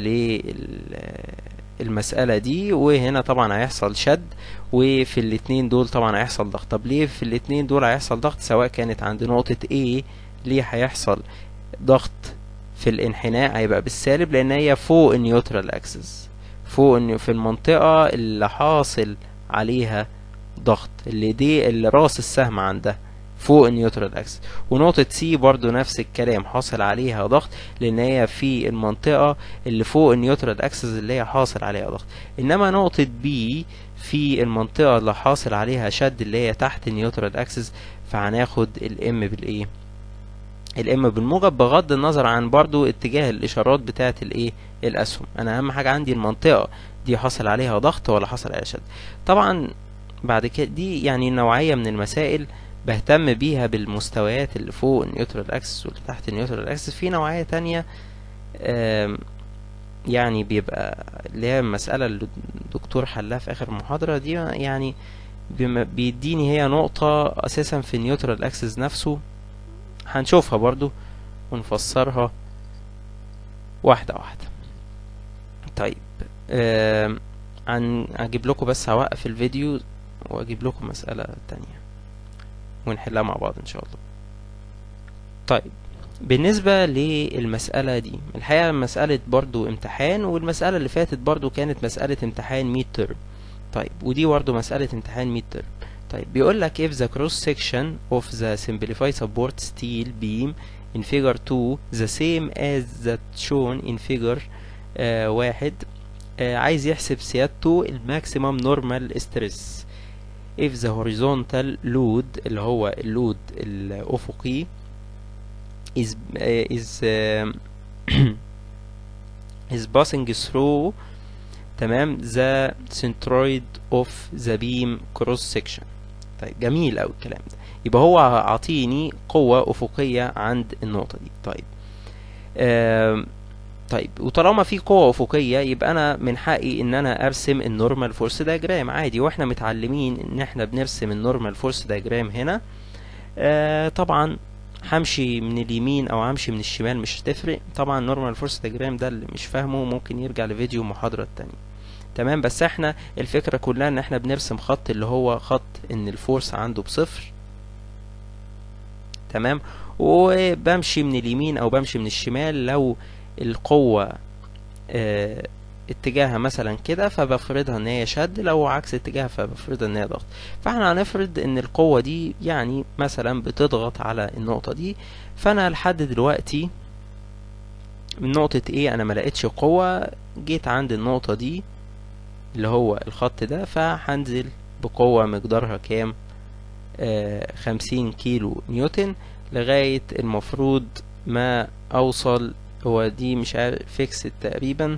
للمساله دي وهنا طبعا هيحصل شد وفي الاتنين دول طبعا هيحصل ضغط طب ليه في الاتنين دول هيحصل ضغط سواء كانت عند نقطه A ليه هيحصل ضغط في الانحناء هيبقى بالسالب لان هي فوق النيوترال اكسس فوق في المنطقه اللي حاصل عليها ضغط اللي دي اللي راس السهم عندها فوق النيوترال اكسس ونقطة سي برضو نفس الكلام حاصل عليها ضغط لان هي في المنطقة اللي فوق النيوترال اكسس اللي هي حاصل عليها ضغط انما نقطة بي في المنطقة اللي حاصل عليها شد اللي هي تحت النيوترال اكسس فهناخد الام بالايه الام بالموجب بغض النظر عن برضو اتجاه الاشارات بتاعت الايه الاسهم انا اهم حاجة عندي المنطقة دي حصل عليها ضغط ولا حصل عليها شد طبعا بعد كده دي يعني نوعية من المسائل بهتم بيها بالمستويات اللي فوق النيوترال اكسس واللي تحت النيوترال اكسس في نوعية تانية يعني بيبقى اللي هي المسألة اللي الدكتور حلها في آخر محاضرة دي يعني بم- بيديني هي نقطة أساسا في النيوترال أكسس نفسه هنشوفها برضو ونفسرها واحدة واحدة طيب آم، عن اجيب لكم بس هوقف الفيديو واجيب لكم مسألة تانية ونحلها مع بعض ان شاء الله طيب بالنسبة للمسألة دي الحقيقة مسألة برضو امتحان والمسألة اللي فاتت برضو كانت مسألة امتحان ميد ترم طيب ودي برضو مسألة امتحان ميد ترم طيب بيقول لك if the cross section of the simplified support steel beam in figure 2 the same as that shown in figure آه واحد آه عايز يحسب سيادته الماكسيمم نورمال ستريس if the horizontal load اللي هو اللود الأفقي is uh, is um, is passing through تمام the centroid of the beam cross section طيب جميل أوي الكلام ده يبقى هو عاطيني قوة أفقية عند النقطة دي طيب آم، طيب وطالما في قوة أفقية يبقى أنا من حقي إن أنا أرسم النورمال فورس دايجرام عادي وإحنا متعلمين إن إحنا بنرسم النورمال فورس دايجرام هنا آه طبعا همشي من اليمين أو همشي من الشمال مش هتفرق طبعا النورمال فورس دايجرام ده اللي مش فاهمه ممكن يرجع لفيديو المحاضرة التانية تمام بس احنا الفكرة كلها ان احنا بنرسم خط اللي هو خط ان الفورس عنده بصفر تمام وبمشي من اليمين او بمشي من الشمال لو القوة اه اتجاهها مثلا كده فبفرضها ان هي شد لو عكس اتجاهها فبفرضها ان هي ضغط فاحنا هنفرض ان القوة دي يعني مثلا بتضغط على النقطة دي فانا لحد دلوقتي من نقطة ايه انا ما لقيتش قوة جيت عند النقطة دي اللي هو الخط ده فهنزل بقوة مقدارها كام آه خمسين كيلو نيوتن لغاية المفروض ما اوصل هو دي مش عارف فيكس تقريبا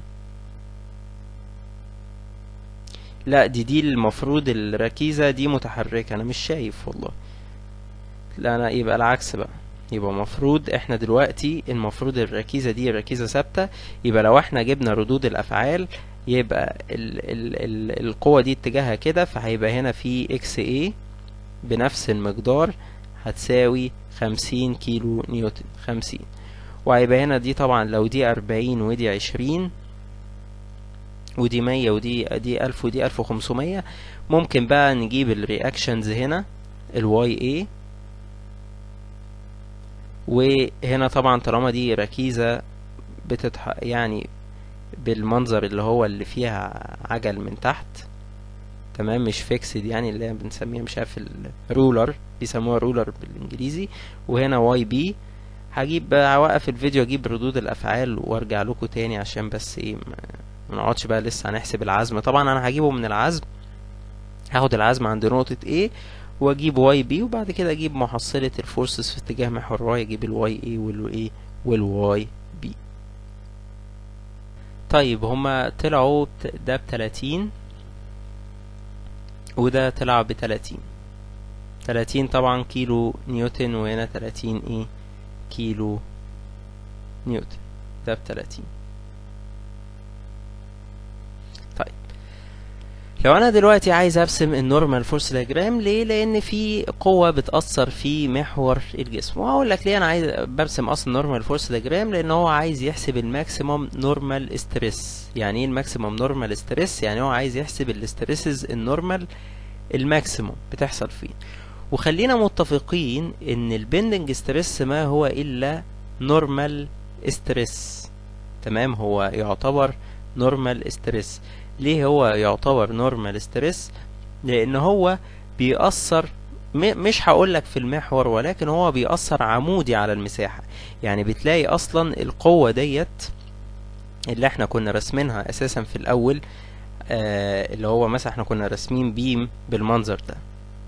لا دي دي المفروض الركيزة دي متحركة انا مش شايف والله لا انا يبقى العكس بقى يبقى مفروض احنا دلوقتي المفروض الركيزة دي ركيزة ثابتة يبقى لو احنا جبنا ردود الافعال يبقى ال ال ال القوة دي اتجاهها كده فهيبقى هنا في اكس اي بنفس المقدار هتساوي خمسين كيلو نيوتن خمسين وهيبقى هنا دي طبعا لو دي أربعين ودي عشرين ودي مية ودي دي ألف ودي ألف وخمسمية ممكن بقى نجيب الرياكشنز هنا الواي اي وهنا طبعا طالما دي ركيزة بتتح يعني بالمنظر اللي هو اللي فيها عجل من تحت تمام مش فيكسد يعني اللي هي بنسميها مش عارف الرولر بيسموها رولر بالانجليزي وهنا واي بي هجيب بقى هوقف الفيديو اجيب ردود الافعال وارجع لكم تاني عشان بس ايه ما نقعدش بقى لسه هنحسب العزم طبعا انا هجيبه من العزم هاخد العزم عند نقطة A واجيب واي بي وبعد كده اجيب محصلة الفورسز في اتجاه محور واي اجيب الواي اي والواي والواي بي طيب هما طلعوا ده بتلاتين وده طلع بتلاتين تلاتين طبعا كيلو نيوتن وهنا تلاتين ايه كيلو نيوتن ده بتلاتين طيب لو انا دلوقتي عايز ارسم النورمال فورس دياجرام ليه لان في قوه بتاثر في محور الجسم وهقول لك ليه انا عايز برسم اصلا نورمال فورس دياجرام لان هو عايز يحسب الماكسيمم نورمال ستريس يعني ايه الماكسيمم نورمال ستريس يعني هو عايز يحسب الاستريسز النورمال الماكسيمم بتحصل فين وخلينا متفقين ان البندنج ستريس ما هو الا نورمال ستريس تمام هو يعتبر نورمال ستريس ليه هو يعتبر نورمال ستريس لان هو بيأثر مش هقولك في المحور ولكن هو بيأثر عمودي على المساحة يعني بتلاقي اصلا القوة ديت اللي احنا كنا رسمينها اساسا في الاول آه اللي هو مثلا احنا كنا راسمين بيم بالمنظر ده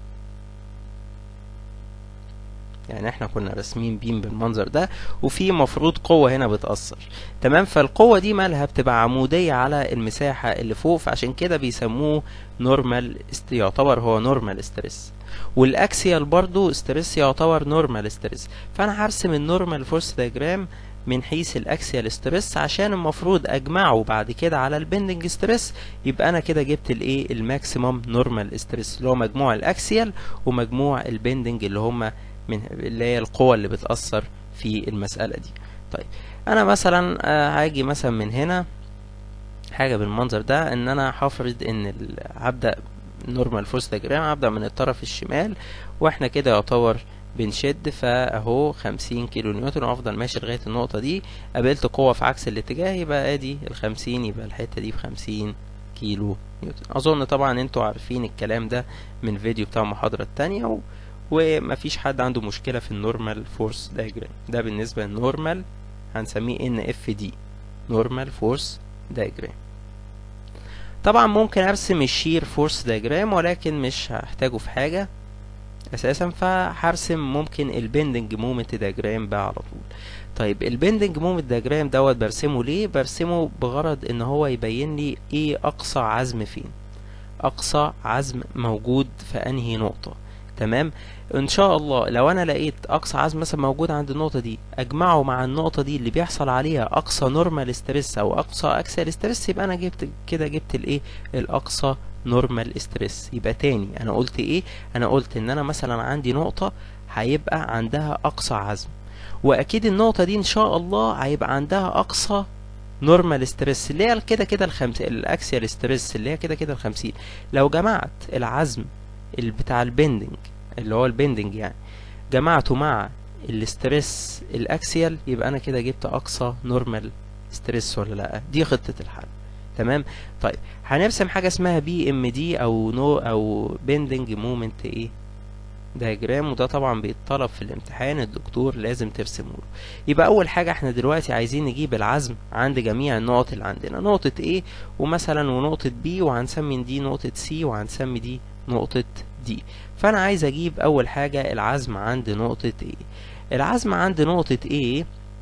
يعني احنا كنا راسمين بيم بالمنظر ده وفي مفروض قوة هنا بتأثر تمام فالقوة دي مالها بتبقى عمودية على المساحة اللي فوق فعشان كده بيسموه نورمال يعتبر هو نورمال ستريس والاكسيال برضو ستريس يعتبر نورمال ستريس فانا هرسم النورمال فورس دياجرام من حيث الاكسيال ستريس عشان المفروض اجمعه بعد كده على البندنج ستريس يبقى انا كده جبت الايه الماكسيمم نورمال ستريس اللي هو مجموع الاكسيال ومجموع البندنج اللي هما من اللي هي القوى اللي بتأثر في المسألة دي طيب انا مثلا آه، هاجي مثلا من هنا حاجة بالمنظر ده ان انا هفرض ان ال- هبدأ نورمال فورس دياجرام هبدأ من الطرف الشمال واحنا كده يعتبر بنشد فاهو خمسين كيلو نيوتن وافضل ماشي لغاية النقطة دي قابلت قوة في عكس الاتجاه يبقى ادي الخمسين يبقى الحتة دي بخمسين كيلو نيوتن اظن طبعا انتوا عارفين الكلام ده من الفيديو بتاع المحاضرة التانية و... ومفيش حد عنده مشكلة في النورمال فورس دايجرام ده بالنسبة للنورمال هنسميه ان اف دي نورمال فورس دايجرام طبعا ممكن ارسم الشير فورس دايجرام ولكن مش هحتاجه في حاجة اساسا فهرسم ممكن البندنج مومنت دايجرام بقى على طول طيب البندنج مومنت دايجرام دوت برسمه ليه برسمه بغرض ان هو يبين لي ايه اقصى عزم فين اقصى عزم موجود في انهي نقطة تمام ان شاء الله لو انا لقيت اقصى عزم مثلا موجود عند النقطة دي اجمعه مع النقطة دي اللي بيحصل عليها اقصى نورمال ستريس او اقصى اكسل ستريس يبقى انا جبت كده جبت الايه الاقصى نورمال ستريس يبقى تاني انا قلت ايه انا قلت ان انا مثلا عندي نقطة هيبقى عندها اقصى عزم واكيد النقطة دي ان شاء الله هيبقى عندها اقصى نورمال ستريس اللي هي كده كده الخمس الاكسيال ستريس اللي هي كده كده الخمسين لو جمعت العزم اللي بتاع البندنج اللي هو البندنج يعني جمعته مع الاسترس الاكسيال يبقى انا كده جبت اقصى نورمال ستريس ولا لا دي خطة الحل تمام طيب هنرسم حاجة اسمها بي ام دي او نو او بندنج مومنت ايه دايجرام وده طبعا بيتطلب في الامتحان الدكتور لازم ترسمه له يبقى اول حاجة احنا دلوقتي عايزين نجيب العزم عند جميع النقط اللي عندنا نقطة A ومثلا ونقطة B وهنسمي دي نقطة C وهنسمي دي نقطة D فانا عايز اجيب اول حاجة العزم عند نقطة A العزم عند نقطة A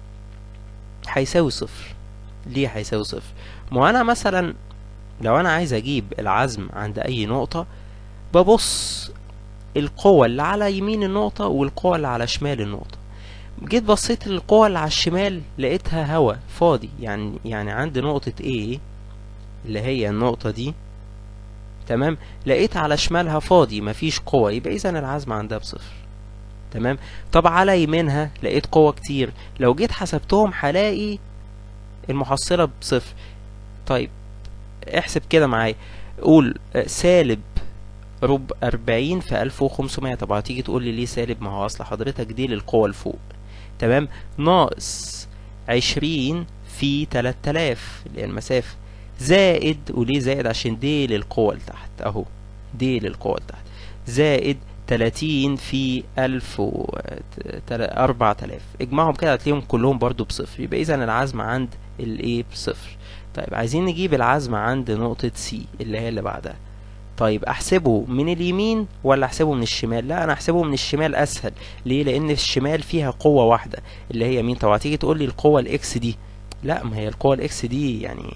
هيساوي صفر ليه هيساوي صفر ما انا مثلا لو انا عايز اجيب العزم عند اي نقطة ببص القوة اللي على يمين النقطة والقوة اللي على شمال النقطة جيت بصيت للقوة اللي على الشمال لقيتها هوا فاضي يعني يعني عند نقطة A اللي هي النقطة دي تمام لقيت على شمالها فاضي مفيش قوة يبقى إذا العزم عندها بصفر تمام طب على يمينها لقيت قوة كتير لو جيت حسبتهم هلاقي المحصلة بصفر طيب احسب كده معايا قول آه، سالب رب أربعين في ألف وخمسمية طب هتيجي تقول لي ليه سالب ما هو أصل حضرتك دي للقوة لفوق تمام ناقص عشرين في تلات آلاف اللي هي المسافة زائد وليه زائد عشان دي للقوة لتحت أهو دي للقوة لتحت زائد تلاتين في ألف و أربعة آلاف اجمعهم كده هتلاقيهم كلهم برضو بصفر يبقى إذا العزم عند الإيه بصفر طيب عايزين نجيب العزم عند نقطة سي اللي هي اللي بعدها طيب احسبه من اليمين ولا احسبه من الشمال لا انا احسبه من الشمال اسهل ليه لان الشمال فيها قوه واحده اللي هي مين طب هتيجي تقول لي القوه الاكس دي لا ما هي القوه الاكس دي يعني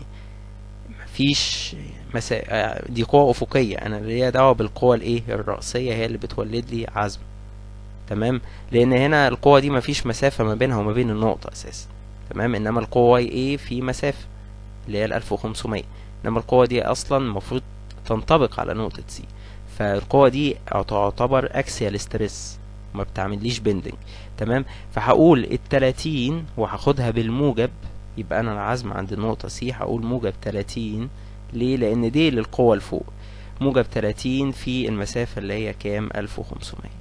مفيش مسا... آه، دي قوه افقيه انا ليا دعوه بالقوه الايه الراسيه هي اللي بتولد لي عزم تمام لان هنا القوه دي مفيش مسافه ما بينها وما بين النقطه اساسا تمام انما القوه ايه في مسافه اللي هي ال 1500 انما القوه دي اصلا المفروض تنطبق على نقطة سي فالقوة دي تعتبر اكسيال ستريس ما بتعمليش بندنج تمام فهقول التلاتين وهاخدها بالموجب يبقى انا العزم عند النقطة سي هقول موجب تلاتين ليه لان دي للقوة لفوق موجب تلاتين في المسافة اللي هي كام الف وخمسمية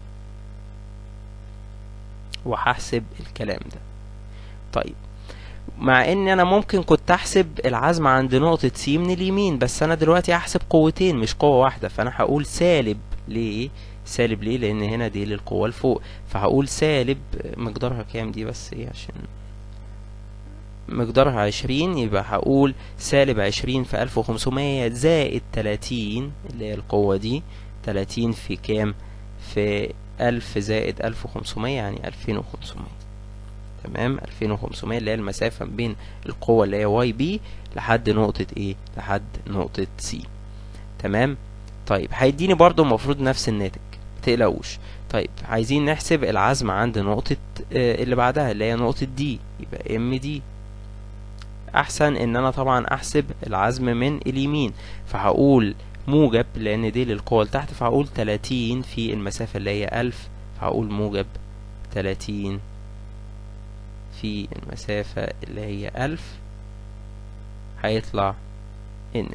وهحسب الكلام ده طيب مع ان انا ممكن كنت احسب العزم عند نقطة سي من اليمين بس انا دلوقتي هحسب قوتين مش قوة واحدة فانا هقول سالب ليه سالب ليه لان هنا دي للقوة لفوق فهقول سالب مقدارها كام دي بس ايه عشان مقدارها عشرين يبقى هقول سالب عشرين في ألف وخمسمية زائد تلاتين اللي هي القوة دي تلاتين في كام في ألف زائد ألف وخمسمية يعني ألفين وخمسمية تمام 2500 اللي هي المسافة بين القوة اللي هي واي بي لحد نقطة ايه لحد نقطة سي تمام طيب هيديني برضو المفروض نفس الناتج متقلقوش طيب عايزين نحسب العزم عند نقطة آه، اللي بعدها اللي هي نقطة دي يبقى ام دي احسن ان انا طبعا احسب العزم من اليمين فهقول موجب لان دي للقوة لتحت فهقول 30 في المسافة اللي هي 1000 فهقول موجب 30 في المسافة اللي هي 1000 هيطلع الناتج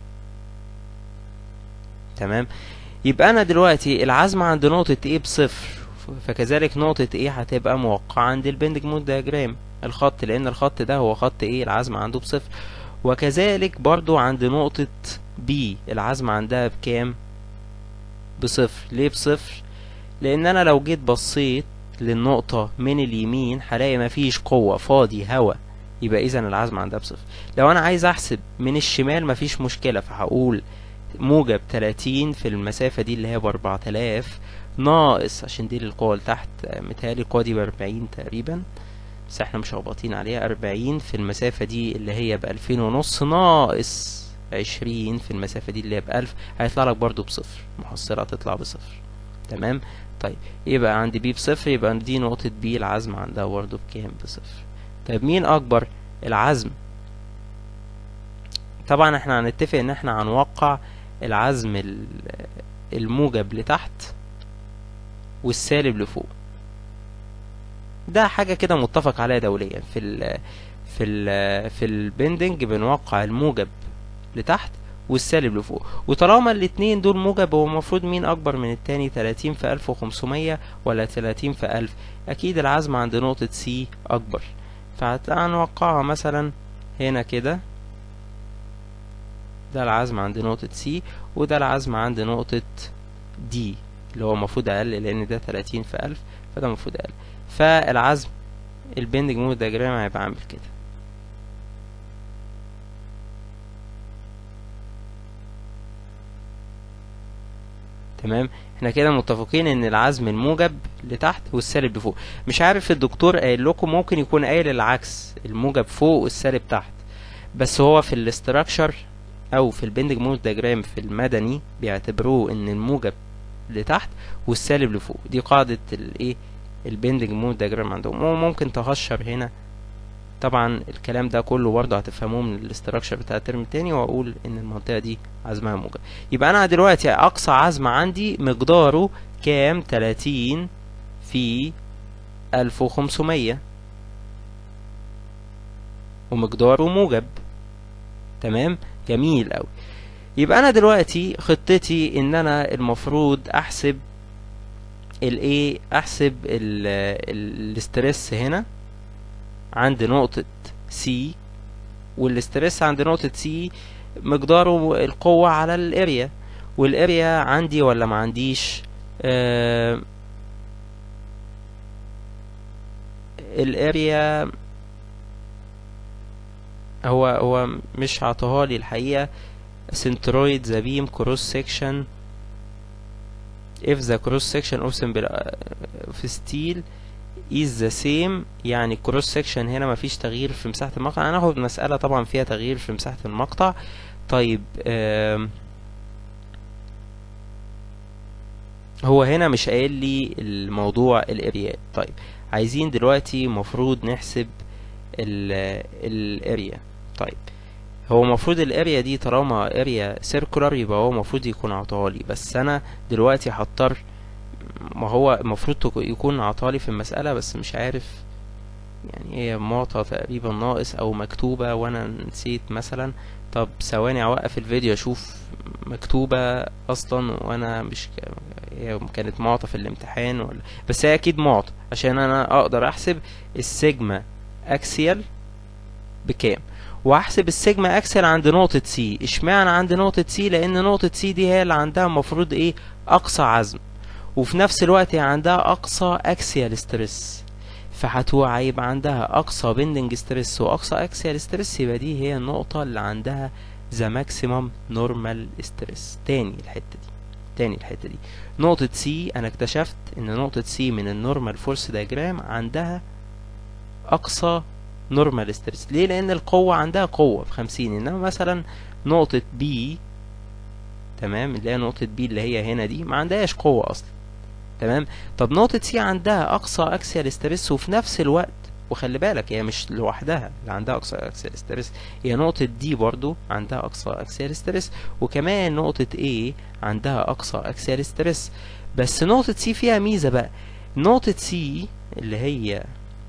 تمام يبقى انا دلوقتي العزم عند نقطة A بصفر فكذلك نقطة A هتبقى موقعة عند البندج مود دياجرام الخط لان الخط ده هو خط A العزم عنده بصفر وكذلك برضو عند نقطة B العزم عندها بكام بصفر ليه بصفر لان انا لو جيت بصيت للنقطة من اليمين هلاقي مفيش قوة فاضي هوا يبقى اذا العزم عندها بصفر لو انا عايز احسب من الشمال مفيش مشكلة فهقول موجب 30 في المسافة دي اللي هي بأربعة آلاف ناقص عشان دي للقوة لتحت متهيألي القوة دي بأربعين تقريبا بس احنا مش هباطين عليها أربعين في المسافة دي اللي هي بألفين ونص ناقص عشرين في المسافة دي اللي هي بألف هيطلع لك برضو بصفر محصلة هتطلع بصفر تمام طيب يبقى عندي بي بصفر يبقى عندي دي نقطة بي العزم عندها برضو بكام بصفر طيب مين أكبر العزم طبعا احنا هنتفق ان احنا هنوقع العزم ال- الموجب لتحت والسالب لفوق ده حاجة كده متفق عليها دوليا في ال في ال في البندنج بنوقع الموجب لتحت والسالب لفوق وطالما الاتنين دول موجب هو المفروض مين اكبر من التاني 30 في 1500 ولا 30 في 1000 اكيد العزم عند نقطة سي اكبر فهنوقعها مثلا هنا كده ده العزم عند نقطة سي وده العزم عند نقطة دي اللي هو المفروض أقل لأن ده تلاتين في ألف فده المفروض أقل فالعزم البندنج مود دياجرام هيبقى عامل كده تمام احنا كده متفقين ان العزم الموجب لتحت والسالب لفوق مش عارف الدكتور قايل لكم ممكن يكون قايل العكس الموجب فوق والسالب تحت بس هو في الاستراكشر او في البندنج مود دياجرام في المدني بيعتبروه ان الموجب لتحت والسالب لفوق دي قاعدة الايه البندنج مود دياجرام عندهم وممكن تهشر هنا طبعا الكلام ده كله برضه هتفهموه من الاستراكشر بتاع الترم التاني واقول ان المنطقة دي عزمها موجب يبقى انا دلوقتي اقصى عزم عندي مقداره كام 30 في 1500 ومقداره موجب تمام جميل قوي يبقى انا دلوقتي خطتي ان انا المفروض احسب الايه احسب الاسترس هنا عند نقطة سي والاسترس عند نقطة سي مقداره القوة على الاريا والاريا عندي ولا ما عنديش آه الاريا هو هو مش عطاها لي الحقيقة centroid the beam cross section if the cross section of simple of steel is the same يعني cross section هنا مفيش تغيير في مساحة المقطع هناخد مسألة طبعا فيها تغيير في مساحة المقطع طيب آم هو هنا مش قايل لي الموضوع الاريات طيب عايزين دلوقتي مفروض نحسب الاريا طيب هو المفروض الاريا دي طالما اريا سيركولار يبقى هو المفروض يكون عطالي بس انا دلوقتي هضطر ما هو المفروض يكون عطالي في المسألة بس مش عارف يعني هي معطى تقريبا ناقص او مكتوبة وانا نسيت مثلا طب ثواني اوقف الفيديو اشوف مكتوبة اصلا وانا مش ك... هي كانت معطى في الامتحان ولا بس هي اكيد معطى عشان انا اقدر احسب السيجما اكسيال بكام واحسب السيجما اكسل عند نقطة سي اشمعنى عند نقطة سي لان نقطة سي دي هي اللي عندها المفروض ايه اقصى عزم وفي نفس الوقت هي عندها اقصى اكسيال ستريس فهتوع هيبقى عندها اقصى بندنج ستريس واقصى اكسيال ستريس يبقى دي هي النقطة اللي عندها ذا ماكسيمم نورمال ستريس تاني الحتة دي تاني الحتة دي نقطة سي انا اكتشفت ان نقطة سي من النورمال فورس دياجرام عندها اقصى نورمال ستريس ليه لان القوة عندها قوة بخمسين انما مثلا نقطة بي تمام اللي هي نقطة بي اللي هي هنا دي ما عندهاش قوة اصلا تمام طب نقطة سي عندها أقصى أكسيال ستريس وفي نفس الوقت وخلي بالك هي مش لوحدها اللي عندها أقصى أكسيال ستريس هي نقطة دي برضو عندها أقصى أكسيال ستريس وكمان نقطة A عندها أقصى أكسيال ستريس بس نقطة سي فيها ميزة بقى نقطة سي اللي هي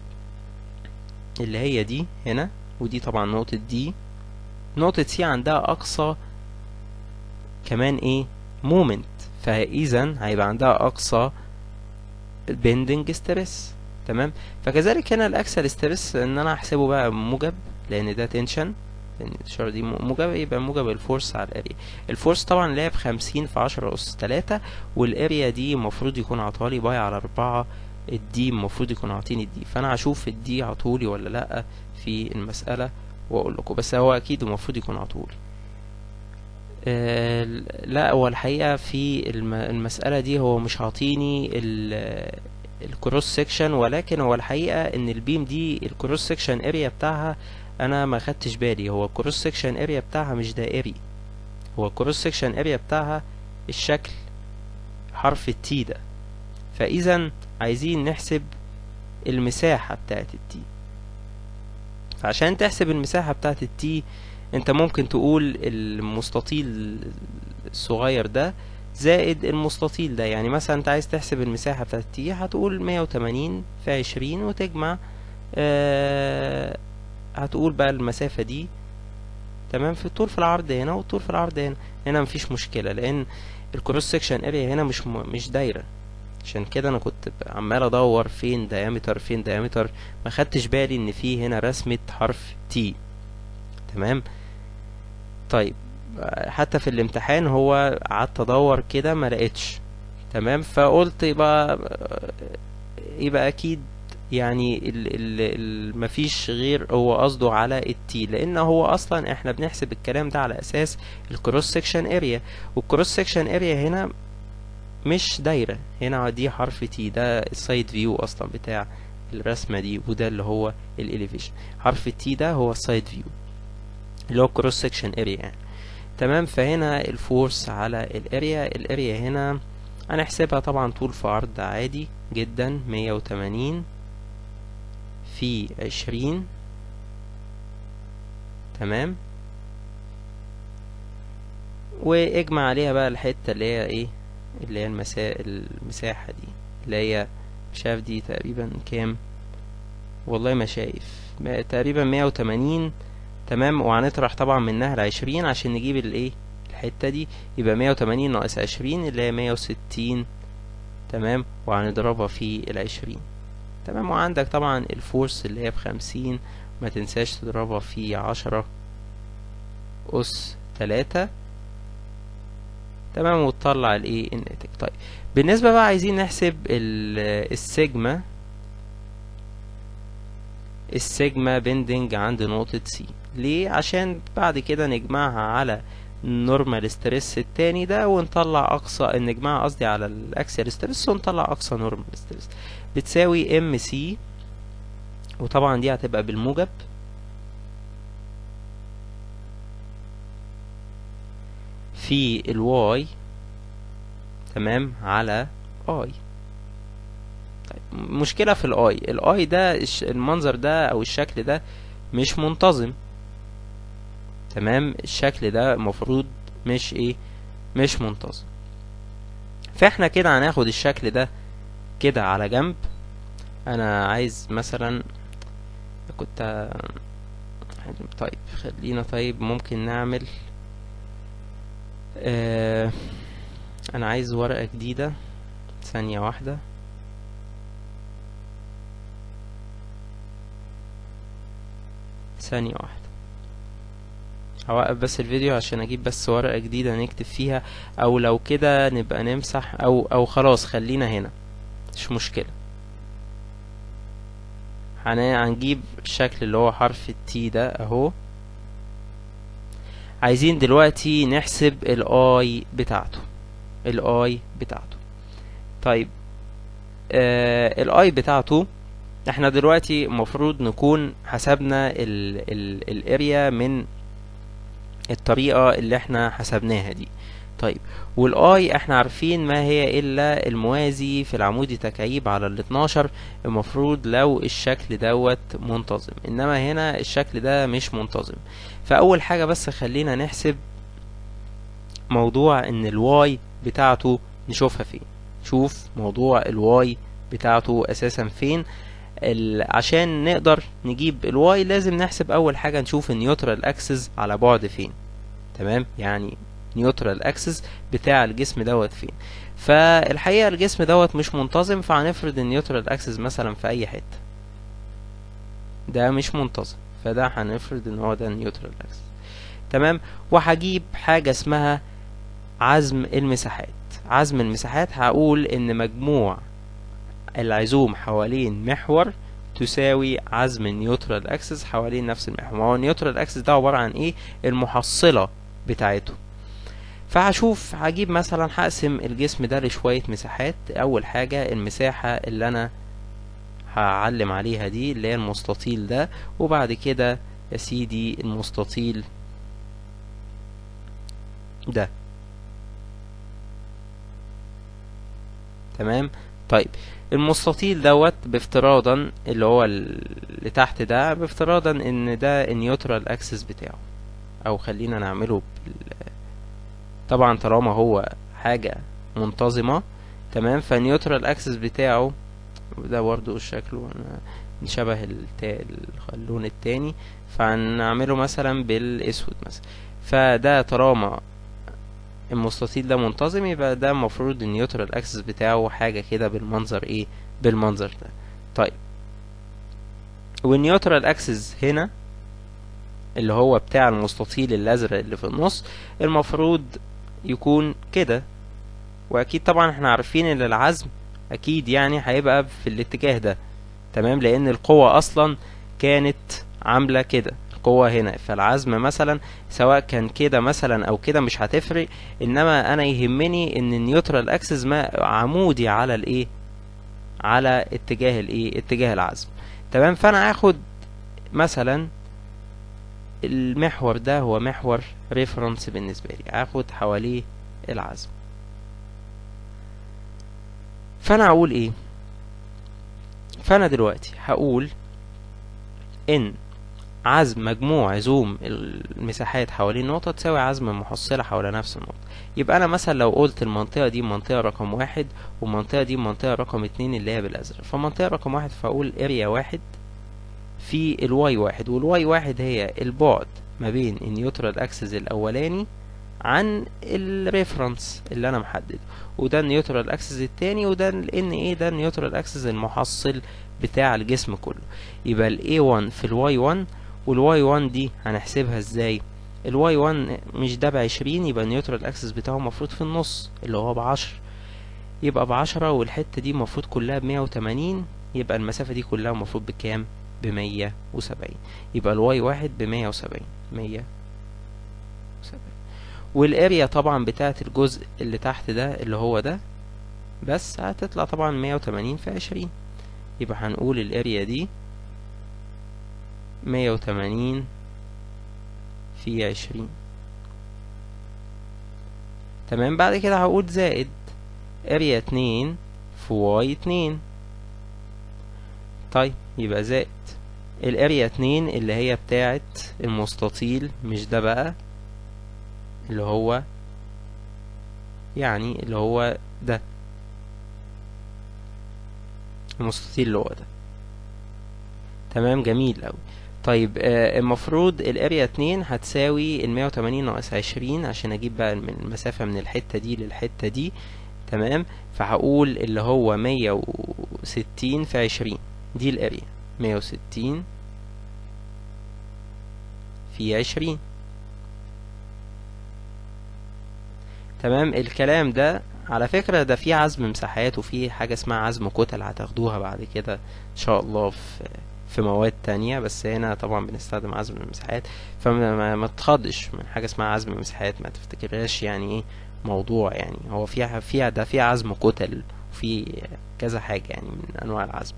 اللي هي دي هنا ودي طبعا نقطة دي نقطة سي عندها أقصى كمان ايه مومنت فاذا هيبقى عندها اقصى بيندنج ستريس تمام فكذلك هنا الاكسل ستريس ان انا احسبه بقى موجب لان ده تنشن لان الاشاره دي موجب يبقى موجب الفورس على الاريا الفورس طبعا اللي هي بخمسين في عشرة اس تلاتة والاريا دي المفروض يكون عطالي باي على اربعة الدي المفروض يكون عاطيني الدي فانا هشوف الدي عطولي ولا لا في المسألة واقول لكم بس هو اكيد المفروض يكون عطولي آه لا هو الحقيقة في الم المسألة دي هو مش عاطيني الكروس سيكشن ولكن هو الحقيقة ان البيم دي الكروس سيكشن اريا بتاعها انا ما خدتش بالي هو الكروس سيكشن اريا بتاعها مش دائري هو الكروس سيكشن اريا بتاعها الشكل حرف التي ده فاذا عايزين نحسب المساحة بتاعت التي فعشان تحسب المساحة بتاعت التي انت ممكن تقول المستطيل الصغير ده زائد المستطيل ده يعني مثلا انت عايز تحسب المساحة بتاعت تي هتقول مية وتمانين في عشرين وتجمع آه هتقول بقى المسافة دي تمام في الطول في العرض هنا والطول في العرض هنا هنا مفيش مشكلة لان الكروس سكشن اريا هنا مش م... مش دايرة عشان كده انا كنت عمال ادور فين دايمتر فين دايمتر ما خدتش بالي ان في هنا رسمة حرف تي تمام طيب حتى في الامتحان هو قعدت ادور كده ما لقيتش تمام فقلت يبقى يبقى اكيد يعني ال ال ال مفيش غير هو قصده على التي لان هو اصلا احنا بنحسب الكلام ده على اساس الكروس سكشن اريا والكروس سكشن اريا هنا مش دايره هنا دي حرف تي ده السايد فيو اصلا بتاع الرسمه دي وده اللي هو الاليفيشن حرف التي ده هو السايد فيو اللي هو كروس سكشن اريا يعني تمام فهنا الفورس على الاريا الاريا هنا هنحسبها طبعا طول في عرض عادي جدا مية وتمانين في عشرين تمام واجمع عليها بقى الحتة اللي هي ايه اللي هي المسا... المساحة دي اللي هي شايف دي تقريبا كام والله ما شايف تقريبا مية وتمانين تمام وهنطرح طبعا منها العشرين عشان نجيب الايه الحتة دي يبقى مية وتمانين ناقص عشرين اللي هي مية وستين تمام وهنضربها في العشرين تمام وعندك طبعا الفورس اللي هي بخمسين ما تنساش تضربها في عشرة أس تلاتة تمام وتطلع الايه الناتج طيب بالنسبة بقى عايزين نحسب السيجما السيجما بندنج عند نقطة سي ليه عشان بعد كده نجمعها على نورمال ستريس التاني ده ونطلع اقصى نجمعها قصدي على الاكسيال ستريس ونطلع اقصى نورمال ستريس بتساوي ام سي وطبعا دي هتبقى بالموجب في الواي تمام على اي طيب مشكلة في الاي الاي ده المنظر ده او الشكل ده مش منتظم تمام الشكل ده المفروض مش ايه مش منتظم فاحنا كده هناخد الشكل ده كده على جنب انا عايز مثلا كنت طيب خلينا طيب ممكن نعمل آه انا عايز ورقة جديدة ثانية واحدة ثانية واحدة هوقف بس الفيديو عشان اجيب بس ورقة جديدة نكتب فيها او لو كده نبقى نمسح او او خلاص خلينا هنا مش مشكلة هنجيب الشكل اللي هو حرف التي ده اهو عايزين دلوقتي نحسب الاي بتاعته الاي بتاعته طيب آه الاي بتاعته احنا دلوقتي المفروض نكون حسبنا الاريا من الطريقة اللي احنا حسبناها دي طيب والاي احنا عارفين ما هي الا الموازي في العمودي تكعيب على ال 12 المفروض لو الشكل دوت منتظم انما هنا الشكل ده مش منتظم فاول حاجة بس خلينا نحسب موضوع ان الواي بتاعته نشوفها فين شوف موضوع الواي بتاعته اساسا فين ال... عشان نقدر نجيب الواي لازم نحسب اول حاجة نشوف النيوترال اكسس على بعد فين تمام يعني نيوترال اكسس بتاع الجسم دوت فين فالحقيقة الجسم دوت مش منتظم فهنفرض النيوترال اكسس مثلا في اي حتة ده مش منتظم فده هنفرض ان هو ده النيوترال اكسس تمام وهجيب حاجة اسمها عزم المساحات عزم المساحات هقول ان مجموع العزوم حوالين محور تساوي عزم النيوترال اكسس حوالين نفس المحور ما هو النيوترال اكسس ده عبارة عن ايه المحصلة بتاعته فهشوف هجيب مثلا هقسم الجسم ده لشوية مساحات اول حاجة المساحة اللي انا هعلم عليها دي اللي هي المستطيل ده وبعد كده يا سيدي المستطيل ده تمام طيب المستطيل دوت بافتراضا اللي هو اللي تحت ده بافتراضا ان ده النيوترال اكسس بتاعه او خلينا نعمله بال... طبعا طالما هو حاجة منتظمة تمام فالنيوترال اكسس بتاعه ده برضو شكله شبه التا... اللون التاني فهنعمله مثلا بالاسود مثلا فده طالما المستطيل ده منتظم يبقى ده المفروض النيوترال اكسس بتاعه حاجة كده بالمنظر ايه بالمنظر ده طيب والنيوترال اكسس هنا اللي هو بتاع المستطيل الازرق اللي في النص المفروض يكون كده واكيد طبعا احنا عارفين ان العزم اكيد يعني هيبقى في الاتجاه ده تمام لان القوة اصلا كانت عاملة كده القوة هنا فالعزم مثلا سواء كان كده مثلا او كده مش هتفرق انما انا يهمني ان النيوترال اكسس ما عمودي على الايه على اتجاه الايه اتجاه العزم تمام فانا هاخد مثلا المحور ده هو محور ريفرنس بالنسبة لي هاخد حواليه العزم فانا اقول ايه فانا دلوقتي هقول ان عزم مجموع عزوم المساحات حوالين نقطة تساوي عزم المحصلة حول نفس النقطة يبقى أنا مثلا لو قلت المنطقة دي منطقة رقم واحد والمنطقة دي منطقة رقم اتنين اللي هي بالأزرق فمنطقة رقم واحد فأقول اريا واحد في الواي واحد والواي واحد هي البعد ما بين النيوترال اكسس الأولاني عن الريفرنس اللي أنا محدده وده النيوترال اكسس التاني وده ان ايه ده النيوترال اكسس المحصل بتاع الجسم كله يبقى ال A1 في ال Y1 والواي 1 دي هنحسبها ازاي الواي 1 مش ده بعشرين يبقى النيوترال اكسس بتاعه المفروض في النص اللي هو بعشر يبقى بعشرة والحتة دي المفروض كلها بمية وتمانين يبقى المسافة دي كلها المفروض بكام بمية وسبعين يبقى الواي واحد بمية وسبعين مية وسبعين والاريا طبعا بتاعت الجزء اللي تحت ده اللي هو ده بس هتطلع طبعا مية وتمانين في عشرين يبقى هنقول الاريا دي مية وتمانين في عشرين تمام بعد كده هقول زائد اريا اتنين في واي اتنين طيب يبقى زائد الاريا اتنين اللي هي بتاعت المستطيل مش ده بقى اللي هو يعني اللي هو ده المستطيل اللي هو ده تمام جميل اوي طيب آه المفروض الاريا اتنين هتساوي المية وتمانين ناقص عشرين عشان اجيب بقى من المسافة من الحتة دي للحتة دي تمام فهقول اللي هو مية وستين في عشرين دي الاريا مية وستين في عشرين تمام الكلام ده على فكرة ده في عزم مساحات وفي حاجة اسمها عزم كتل هتاخدوها بعد كده ان شاء الله في في مواد تانية بس هنا طبعا بنستخدم عزم المساحات فما ما, ما تخضش من حاجة اسمها عزم المساحات ما تفتكرهاش يعني ايه موضوع يعني هو فيها فيها ده فيها عزم كتل وفي كذا حاجة يعني من انواع العزم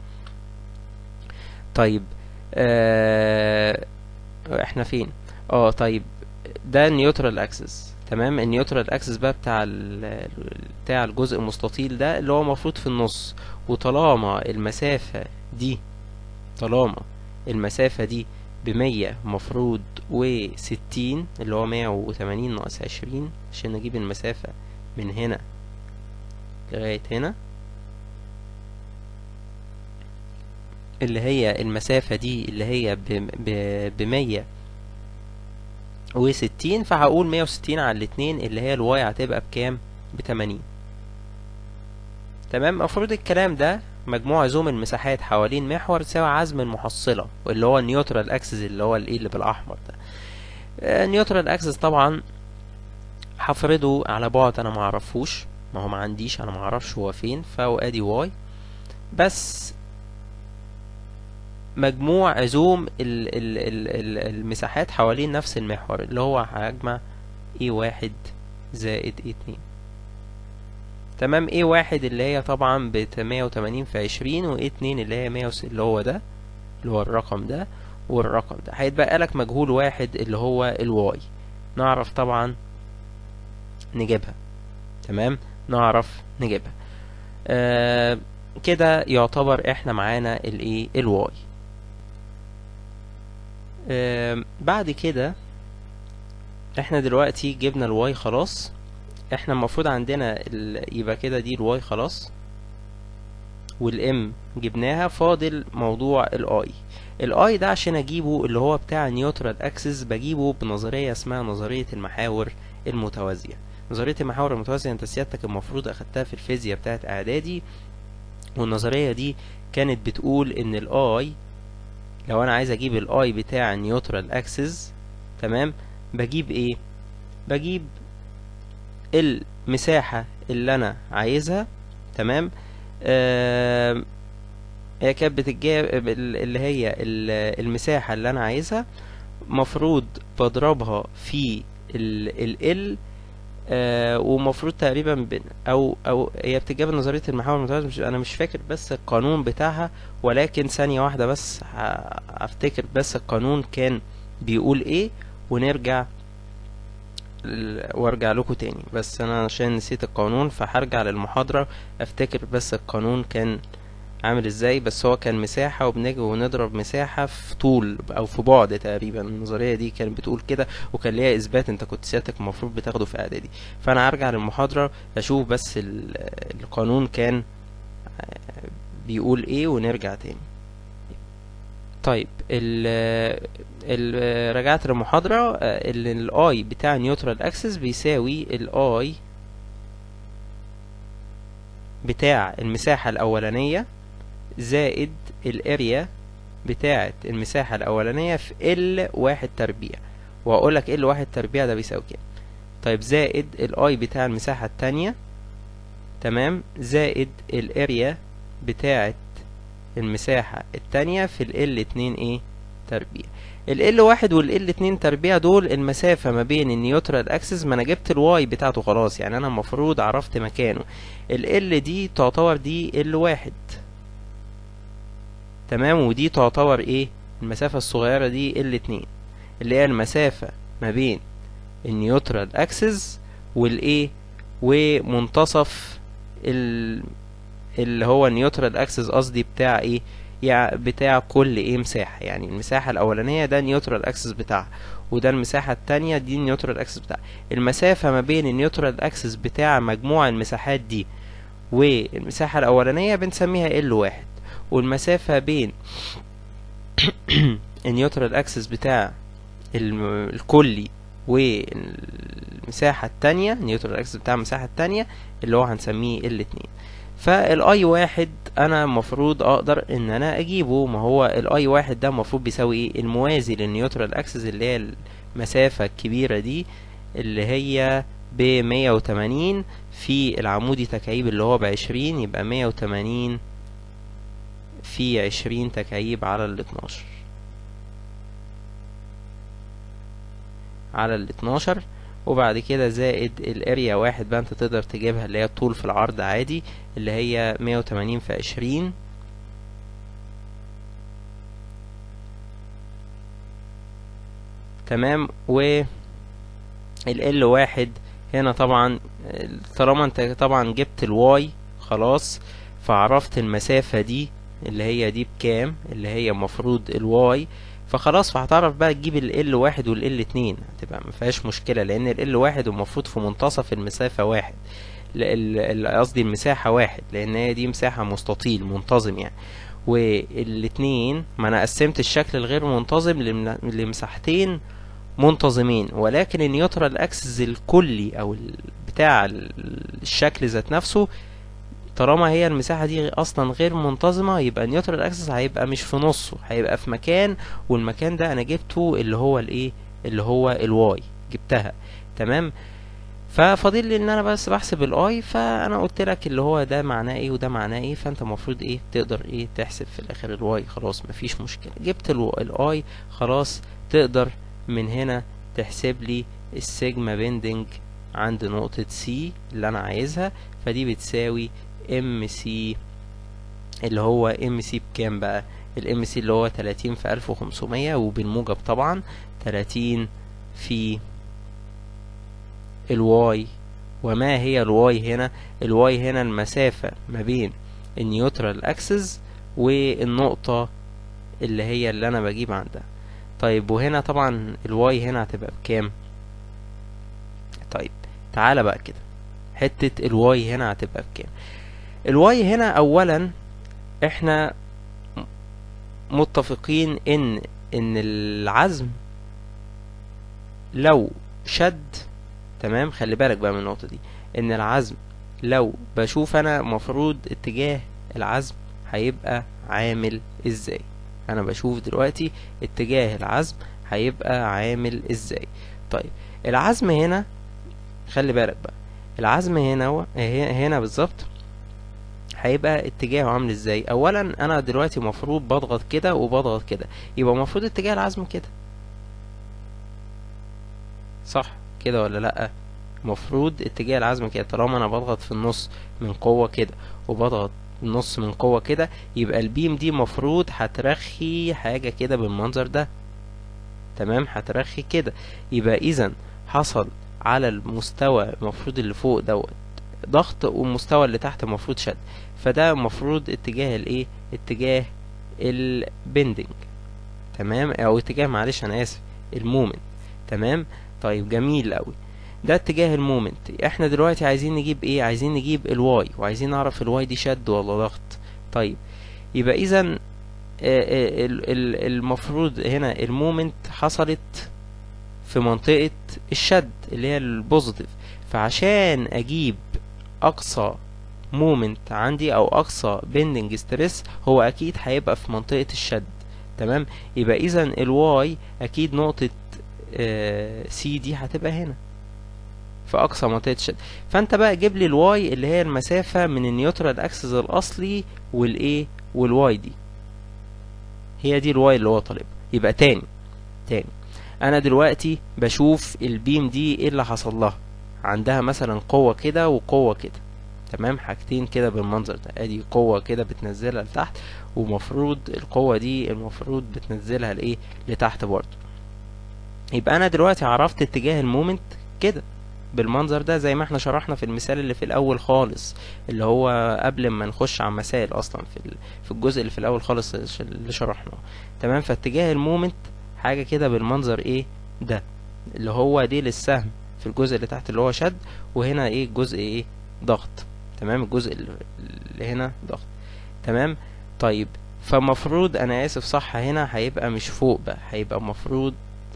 طيب آه احنا فين اه طيب ده النيوترال اكسس تمام النيوترال اكسس بقى بتاع ال- بتاع الجزء المستطيل ده اللي هو المفروض في النص وطالما المسافة دي طالما المسافة دي بمية مفروض وستين اللي هو مية وتمانين ناقص عشرين عشان نجيب المسافة من هنا لغاية هنا اللي هي المسافة دي اللي هي ب- ب- بمية وستين فهقول مية وستين على الاتنين اللي هي الواي هتبقى بكام بتمانين تمام المفروض الكلام ده مجموع عزوم المساحات حوالين محور تساوي عزم المحصلة واللي هو النيوترال اكسس اللي هو الايه اللي بالاحمر ده النيوترال اكسس طبعا هفرضه على بعد انا معرفوش ما هو ما عنديش انا معرفش هو فين فهو ادي واي بس مجموع عزوم ال ال ال ال المساحات حوالين نفس المحور اللي هو هجمع اي واحد زائد اي اتنين تمام ايه واحد اللي هي طبعا ب 180 في 20 وايه اتنين اللي هي 100 اللي هو ده اللي هو الرقم ده والرقم ده هيتبقى لك مجهول واحد اللي هو الواي نعرف طبعا نجيبها تمام نعرف نجيبها آه كده يعتبر احنا معانا الايه الواي آه بعد كده احنا دلوقتي جبنا الواي خلاص احنا المفروض عندنا ال... يبقى كده دي الواي خلاص والام جبناها فاضل موضوع الاي الاي ده عشان اجيبه اللي هو بتاع نيوترال اكسس بجيبه بنظريه اسمها نظريه المحاور المتوازيه نظريه المحاور المتوازيه انت سيادتك المفروض اخدتها في الفيزياء بتاعت اعدادي والنظريه دي كانت بتقول ان الاي لو انا عايز اجيب الاي بتاع نيوترال اكسس تمام بجيب ايه بجيب المساحة اللي أنا عايزها تمام آه هي كانت بتتجاب اللي هي ال- المساحة اللي أنا عايزها مفروض بضربها في ال ال آه ومفروض تقريبا ب... او او هي بتتجاب نظريه المحاور المتوازيه مش انا مش فاكر بس القانون بتاعها ولكن ثانيه واحده بس ه- افتكر بس القانون كان بيقول ايه ونرجع ال- وارجع لكم تاني بس انا عشان نسيت القانون فهرجع للمحاضرة افتكر بس القانون كان عامل ازاي بس هو كان مساحة وبنجي ونضرب مساحة في طول او في بعد تقريبا النظرية دي كانت بتقول كده وكان ليها اثبات انت كنت سيادتك المفروض بتاخده في اعدادي فانا هرجع للمحاضرة اشوف بس ال- القانون كان بيقول ايه ونرجع تاني طيب ال ال رجعت للمحاضرة آه، اللي الاي بتاع نيوترال اكسس بيساوي الاي بتاع المساحة الأولانية زائد الاريا بتاعة المساحة الأولانية في ال واحد تربيع وهقول لك ال واحد تربيع ده بيساوي كام طيب زائد الاي بتاع المساحة التانية تمام زائد الاريا بتاعة المساحة التانية في ال ال اتنين ايه تربيع ال ال واحد وال ال اتنين تربيع دول المسافة ما بين النيوترال اكسس ما انا جبت الواي بتاعته خلاص يعني انا المفروض عرفت مكانه ال ال دي تعتبر دي ال واحد تمام ودي تعتبر ايه المسافة الصغيرة دي ال اتنين اللي هي المسافة ما بين النيوترال اكسس والايه ومنتصف ال اللي هو النيوترال اكسس قصدي بتاع ايه يعني بتاع كل ايه مساحة يعني المساحة الاولانية ده النيوترال اكسس بتاعها وده المساحة التانية دي النيوترال اكسس بتاعها المسافة ما بين النيوترال اكسس بتاع مجموع المساحات دي والمساحة الاولانية بنسميها ال واحد والمسافة بين النيوترال اكسس بتاع الم- الكلي والمساحة التانية النيوترال اكسس بتاع المساحة التانية اللي هو هنسميه ال اتنين فالاي واحد انا المفروض اقدر ان انا اجيبه ما هو الاي واحد ده المفروض بيساوي ايه الموازي للنيوترال اكسس اللي هي المسافة الكبيرة دي اللي هي ب 180 في العمودي تكعيب اللي هو بعشرين يبقى 180 في عشرين تكعيب على ال 12 على ال 12 وبعد كده زائد الاريا واحد بقى انت تقدر تجيبها اللي هي الطول في العرض عادي اللي هي 180 في 20 تمام و ال واحد هنا طبعا طالما انت طبعا جبت الواي خلاص فعرفت المسافة دي اللي هي دي بكام اللي هي المفروض الواي فخلاص فهتعرف بقى تجيب ال واحد وال اتنين هتبقى مفيهاش مشكلة لأن ال واحد المفروض في منتصف المسافة واحد ل- ال- قصدي المساحة واحد لأن هي دي مساحة مستطيل منتظم يعني والاتنين ما أنا قسمت الشكل الغير منتظم لم- لمساحتين منتظمين ولكن النيوترال اكسس الكلي او ال- بتاع ال- الشكل ذات نفسه طالما هي المساحة دي اصلا غير منتظمة يبقى النيوترال اكسس هيبقى مش في نصه هيبقى في مكان والمكان ده انا جبته اللي هو الايه اللي هو الواي جبتها تمام ففاضل لي ان انا بس بحسب الاي فانا قلت لك اللي هو ده معناه ايه وده معناه ايه فانت المفروض ايه تقدر ايه تحسب في الاخر الواي خلاص مفيش مشكلة جبت الاي خلاص تقدر من هنا تحسب لي السيجما بيندنج عند نقطة سي اللي انا عايزها فدي بتساوي ام سي اللي هو ام سي بكام بقى الام سي اللي هو 30 في 1500 وبالموجب طبعا 30 في الواي وما هي الواي هنا الواي هنا المسافة ما بين النيوترال اكسس والنقطة اللي هي اللي انا بجيب عندها طيب وهنا طبعا الواي هنا هتبقى بكام طيب تعالى بقى كده حتة الواي هنا هتبقى بكام الواي هنا اولا احنا متفقين ان ان العزم لو شد تمام خلي بالك بقى من النقطة دي ان العزم لو بشوف انا مفروض اتجاه العزم هيبقى عامل ازاي انا بشوف دلوقتي اتجاه العزم هيبقى عامل ازاي طيب العزم هنا خلي بالك بقى العزم هنا هو هنا بالظبط هيبقى اتجاهه عامل ازاي اولا انا دلوقتي مفروض بضغط كده وبضغط كده يبقى المفروض اتجاه العزم كده صح كده ولا لا مفروض اتجاه العزم كده طالما انا بضغط في النص من قوة كده وبضغط النص من قوة كده يبقى البيم دي مفروض هترخي حاجة كده بالمنظر ده تمام هترخي كده يبقى اذا حصل على المستوى المفروض اللي فوق دوت ضغط والمستوى اللي تحت المفروض شد فده المفروض اتجاه الايه اتجاه البندنج تمام او اتجاه معلش انا اسف المومنت تمام طيب جميل قوي ده اتجاه المومنت احنا دلوقتي عايزين نجيب ايه عايزين نجيب الواي وعايزين نعرف الواي دي شد ولا ضغط طيب يبقى اذا المفروض هنا المومنت حصلت في منطقة الشد اللي هي البوزيتيف فعشان اجيب اقصى مومنت عندي او اقصى بندنج ستريس هو اكيد هيبقى في منطقة الشد تمام يبقى اذا الواي اكيد نقطة سي دي هتبقى هنا في اقصى منطقة الشد فانت بقى جيب لي الواي اللي هي المسافة من النيوترال اكسس الاصلي والايه والواي دي هي دي الواي اللي هو طالبها يبقى تاني تاني انا دلوقتي بشوف البيم دي ايه اللي حصل لها عندها مثلا قوة كده وقوة كده تمام حاجتين كده بالمنظر ده ادي قوة كده بتنزلها لتحت ومفروض القوة دي المفروض بتنزلها لايه لتحت برضه يبقى انا دلوقتي عرفت اتجاه المومنت كده بالمنظر ده زي ما احنا شرحنا في المثال اللي في الاول خالص اللي هو قبل ما نخش على المسائل اصلا في في الجزء اللي في الاول خالص اللي شرحناه تمام فاتجاه المومنت حاجه كده بالمنظر ايه ده اللي هو دي للسهم في الجزء اللي تحت اللي هو شد وهنا ايه الجزء ايه ضغط تمام الجزء اللي هنا ضغط تمام طيب فمفروض انا اسف صح هنا هيبقى مش فوق بقى هيبقى مفروض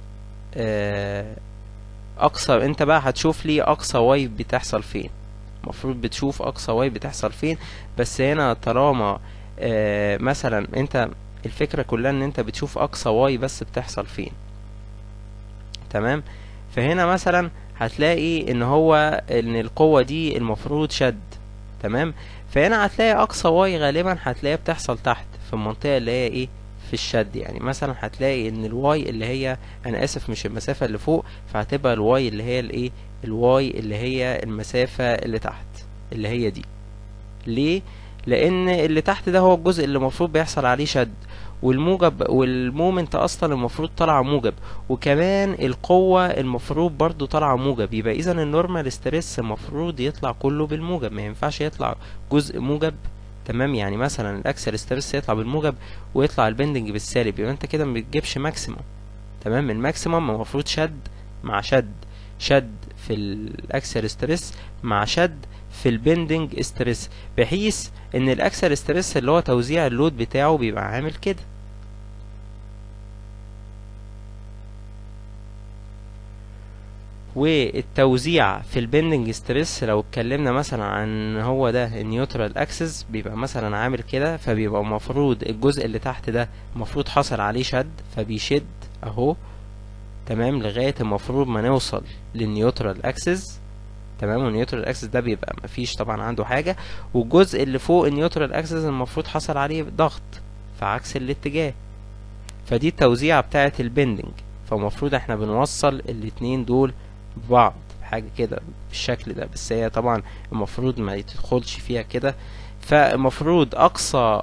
آه اقصى انت بقى هتشوف لي اقصى واي بتحصل فين المفروض بتشوف اقصى واي بتحصل فين بس هنا طالما آه مثلا انت الفكرة كلها ان انت بتشوف اقصى واي بس بتحصل فين تمام فهنا مثلا هتلاقي ان هو ان القوة دي المفروض شد تمام فهنا هتلاقي اقصى واي غالبا هتلاقيها بتحصل تحت في المنطقة اللي هي ايه في الشد يعني مثلا هتلاقي ان الواي اللي هي انا اسف مش المسافة اللي فوق فهتبقى الواي اللي هي الايه الواي اللي هي المسافة اللي تحت اللي هي دي ليه لان اللي تحت ده هو الجزء اللي المفروض بيحصل عليه شد والموجب والمومنت اصلا المفروض طالعه موجب وكمان القوه المفروض برضو طالعه موجب يبقى اذا النورمال ستريس المفروض يطلع كله بالموجب ما ينفعش يطلع جزء موجب تمام يعني مثلا الاكسل ستريس يطلع بالموجب ويطلع البندنج بالسالب يبقى انت كده ما بتجيبش ماكسيموم تمام الماكسيموم المفروض شد مع شد شد في الاكسل ستريس مع شد في البندنج ستريس بحيث ان الاكسل ستريس اللي هو توزيع اللود بتاعه بيبقى عامل كده والتوزيع في البندنج ستريس لو اتكلمنا مثلا عن هو ده النيوترال اكسس بيبقى مثلا عامل كده فبيبقى المفروض الجزء اللي تحت ده المفروض حصل عليه شد فبيشد اهو تمام لغايه المفروض ما نوصل للنيوترال اكسس تمام والنيوترال اكسس ده بيبقى مفيش طبعا عنده حاجه والجزء اللي فوق النيوترال اكسس المفروض حصل عليه ضغط في عكس الاتجاه فدي التوزيعه بتاعه البندنج فالمفروض احنا بنوصل الاتنين دول ببعض حاجه كده بالشكل ده بس هي طبعا المفروض ما يدخلش فيها كده فالمفروض اقصى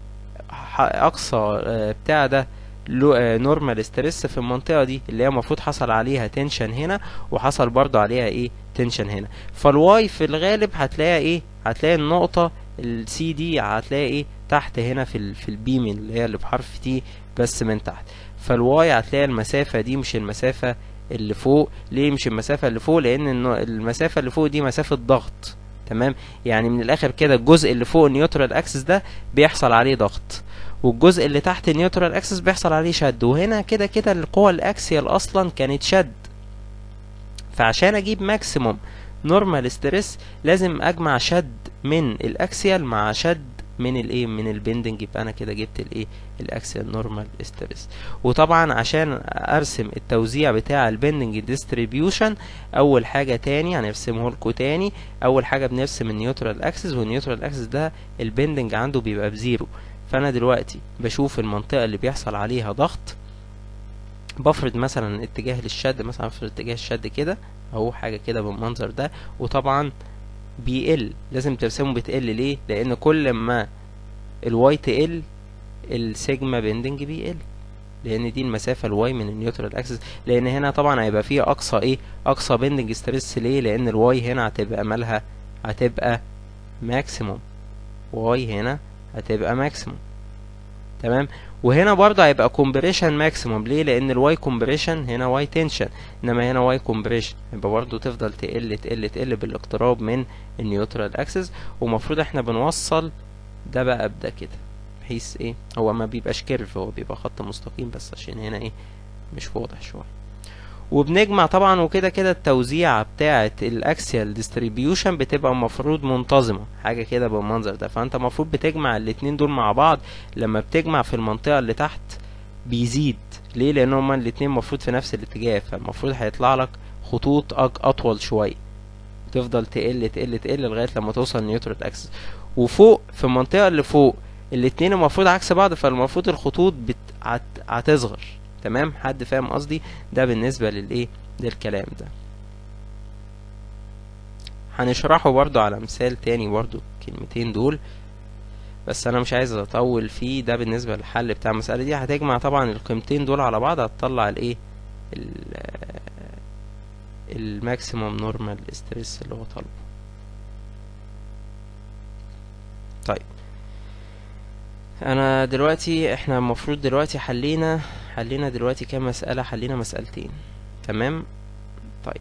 اقصى بتاع ده نورمال ستريس في المنطقه دي اللي هي المفروض حصل عليها تنشن هنا وحصل برضو عليها ايه تنشن هنا فالواي في الغالب هتلاقي ايه هتلاقي النقطه السي دي هتلاقي ايه تحت هنا في ال في البيم اللي هي اللي بحرف تي بس من تحت فالواي هتلاقي المسافه دي مش المسافه اللي فوق ليه مش المسافه اللي فوق لان المسافه اللي فوق دي مسافه ضغط تمام يعني من الاخر كده الجزء اللي فوق النيوترال اكسس ده بيحصل عليه ضغط والجزء اللي تحت النيوترال اكسس بيحصل عليه شد وهنا كده كده القوة الاكسيال اصلا كانت شد فعشان اجيب ماكسيموم نورمال ستريس لازم اجمع شد من الاكسيال مع شد من الايه من البندنج يبقى انا كده جبت الايه الاكسيال نورمال ستريس وطبعا عشان ارسم التوزيع بتاع البندنج ديستريبيوشن اول حاجه تاني هنرسمه لكم تاني اول حاجه بنرسم النيوترال اكسس والنيوترال اكسس ده البندنج عنده بيبقى بزيرو فانا دلوقتي بشوف المنطقه اللي بيحصل عليها ضغط بفرض مثلا اتجاه للشد مثلا افرض اتجاه الشد كده اهو حاجه كده بالمنظر ده وطبعا بيقل لازم ترسمه بتقل ليه لان كل ما الواي تقل السيجما بيندنج بيقل لان دي المسافه الواي من النيوترال اكسس لان هنا طبعا هيبقى فيه اقصى ايه اقصى بيندنج ستريس ليه لان الواي هنا هتبقى مالها هتبقى ماكسيموم واي هنا هتبقى ماكسيموم تمام وهنا برضه هيبقى كومبريشن ماكسيموم ليه لان الواي كومبريشن هنا واي تنشن انما هنا واي كومبريشن يبقى برضه تفضل تقل تقل تقل بالاقتراب من النيوترال اكسس ومفروض احنا بنوصل ده بقى بده كده بحيث ايه هو ما بيبقاش كيرف هو بيبقى خط مستقيم بس عشان هنا ايه مش واضح شويه وبنجمع طبعا وكده كده التوزيعة بتاعة الاكسيال ديستريبيوشن بتبقى المفروض منتظمة حاجة كده بالمنظر ده فانت المفروض بتجمع الاتنين دول مع بعض لما بتجمع في المنطقة اللي تحت بيزيد ليه لان هما الاتنين المفروض في نفس الاتجاه فالمفروض هيطلع لك خطوط اطول شوية تفضل تقل تقل تقل لغاية لما توصل نيوترال اكسس وفوق في المنطقة اللي فوق الاتنين المفروض عكس بعض فالمفروض الخطوط بت... هت... هتصغر تمام حد فاهم قصدي ده بالنسبة للايه للكلام ده هنشرحه برضو على مثال تاني برضو الكلمتين دول بس انا مش عايز اطول فيه ده بالنسبة للحل بتاع المسألة دي هتجمع طبعا القيمتين دول على بعض هتطلع الايه الماكسيموم نورمال ستريس اللي هو طالبه طيب انا دلوقتي احنا المفروض دلوقتي حلينا حلينا دلوقتي كام مسألة حلينا مسألتين تمام طيب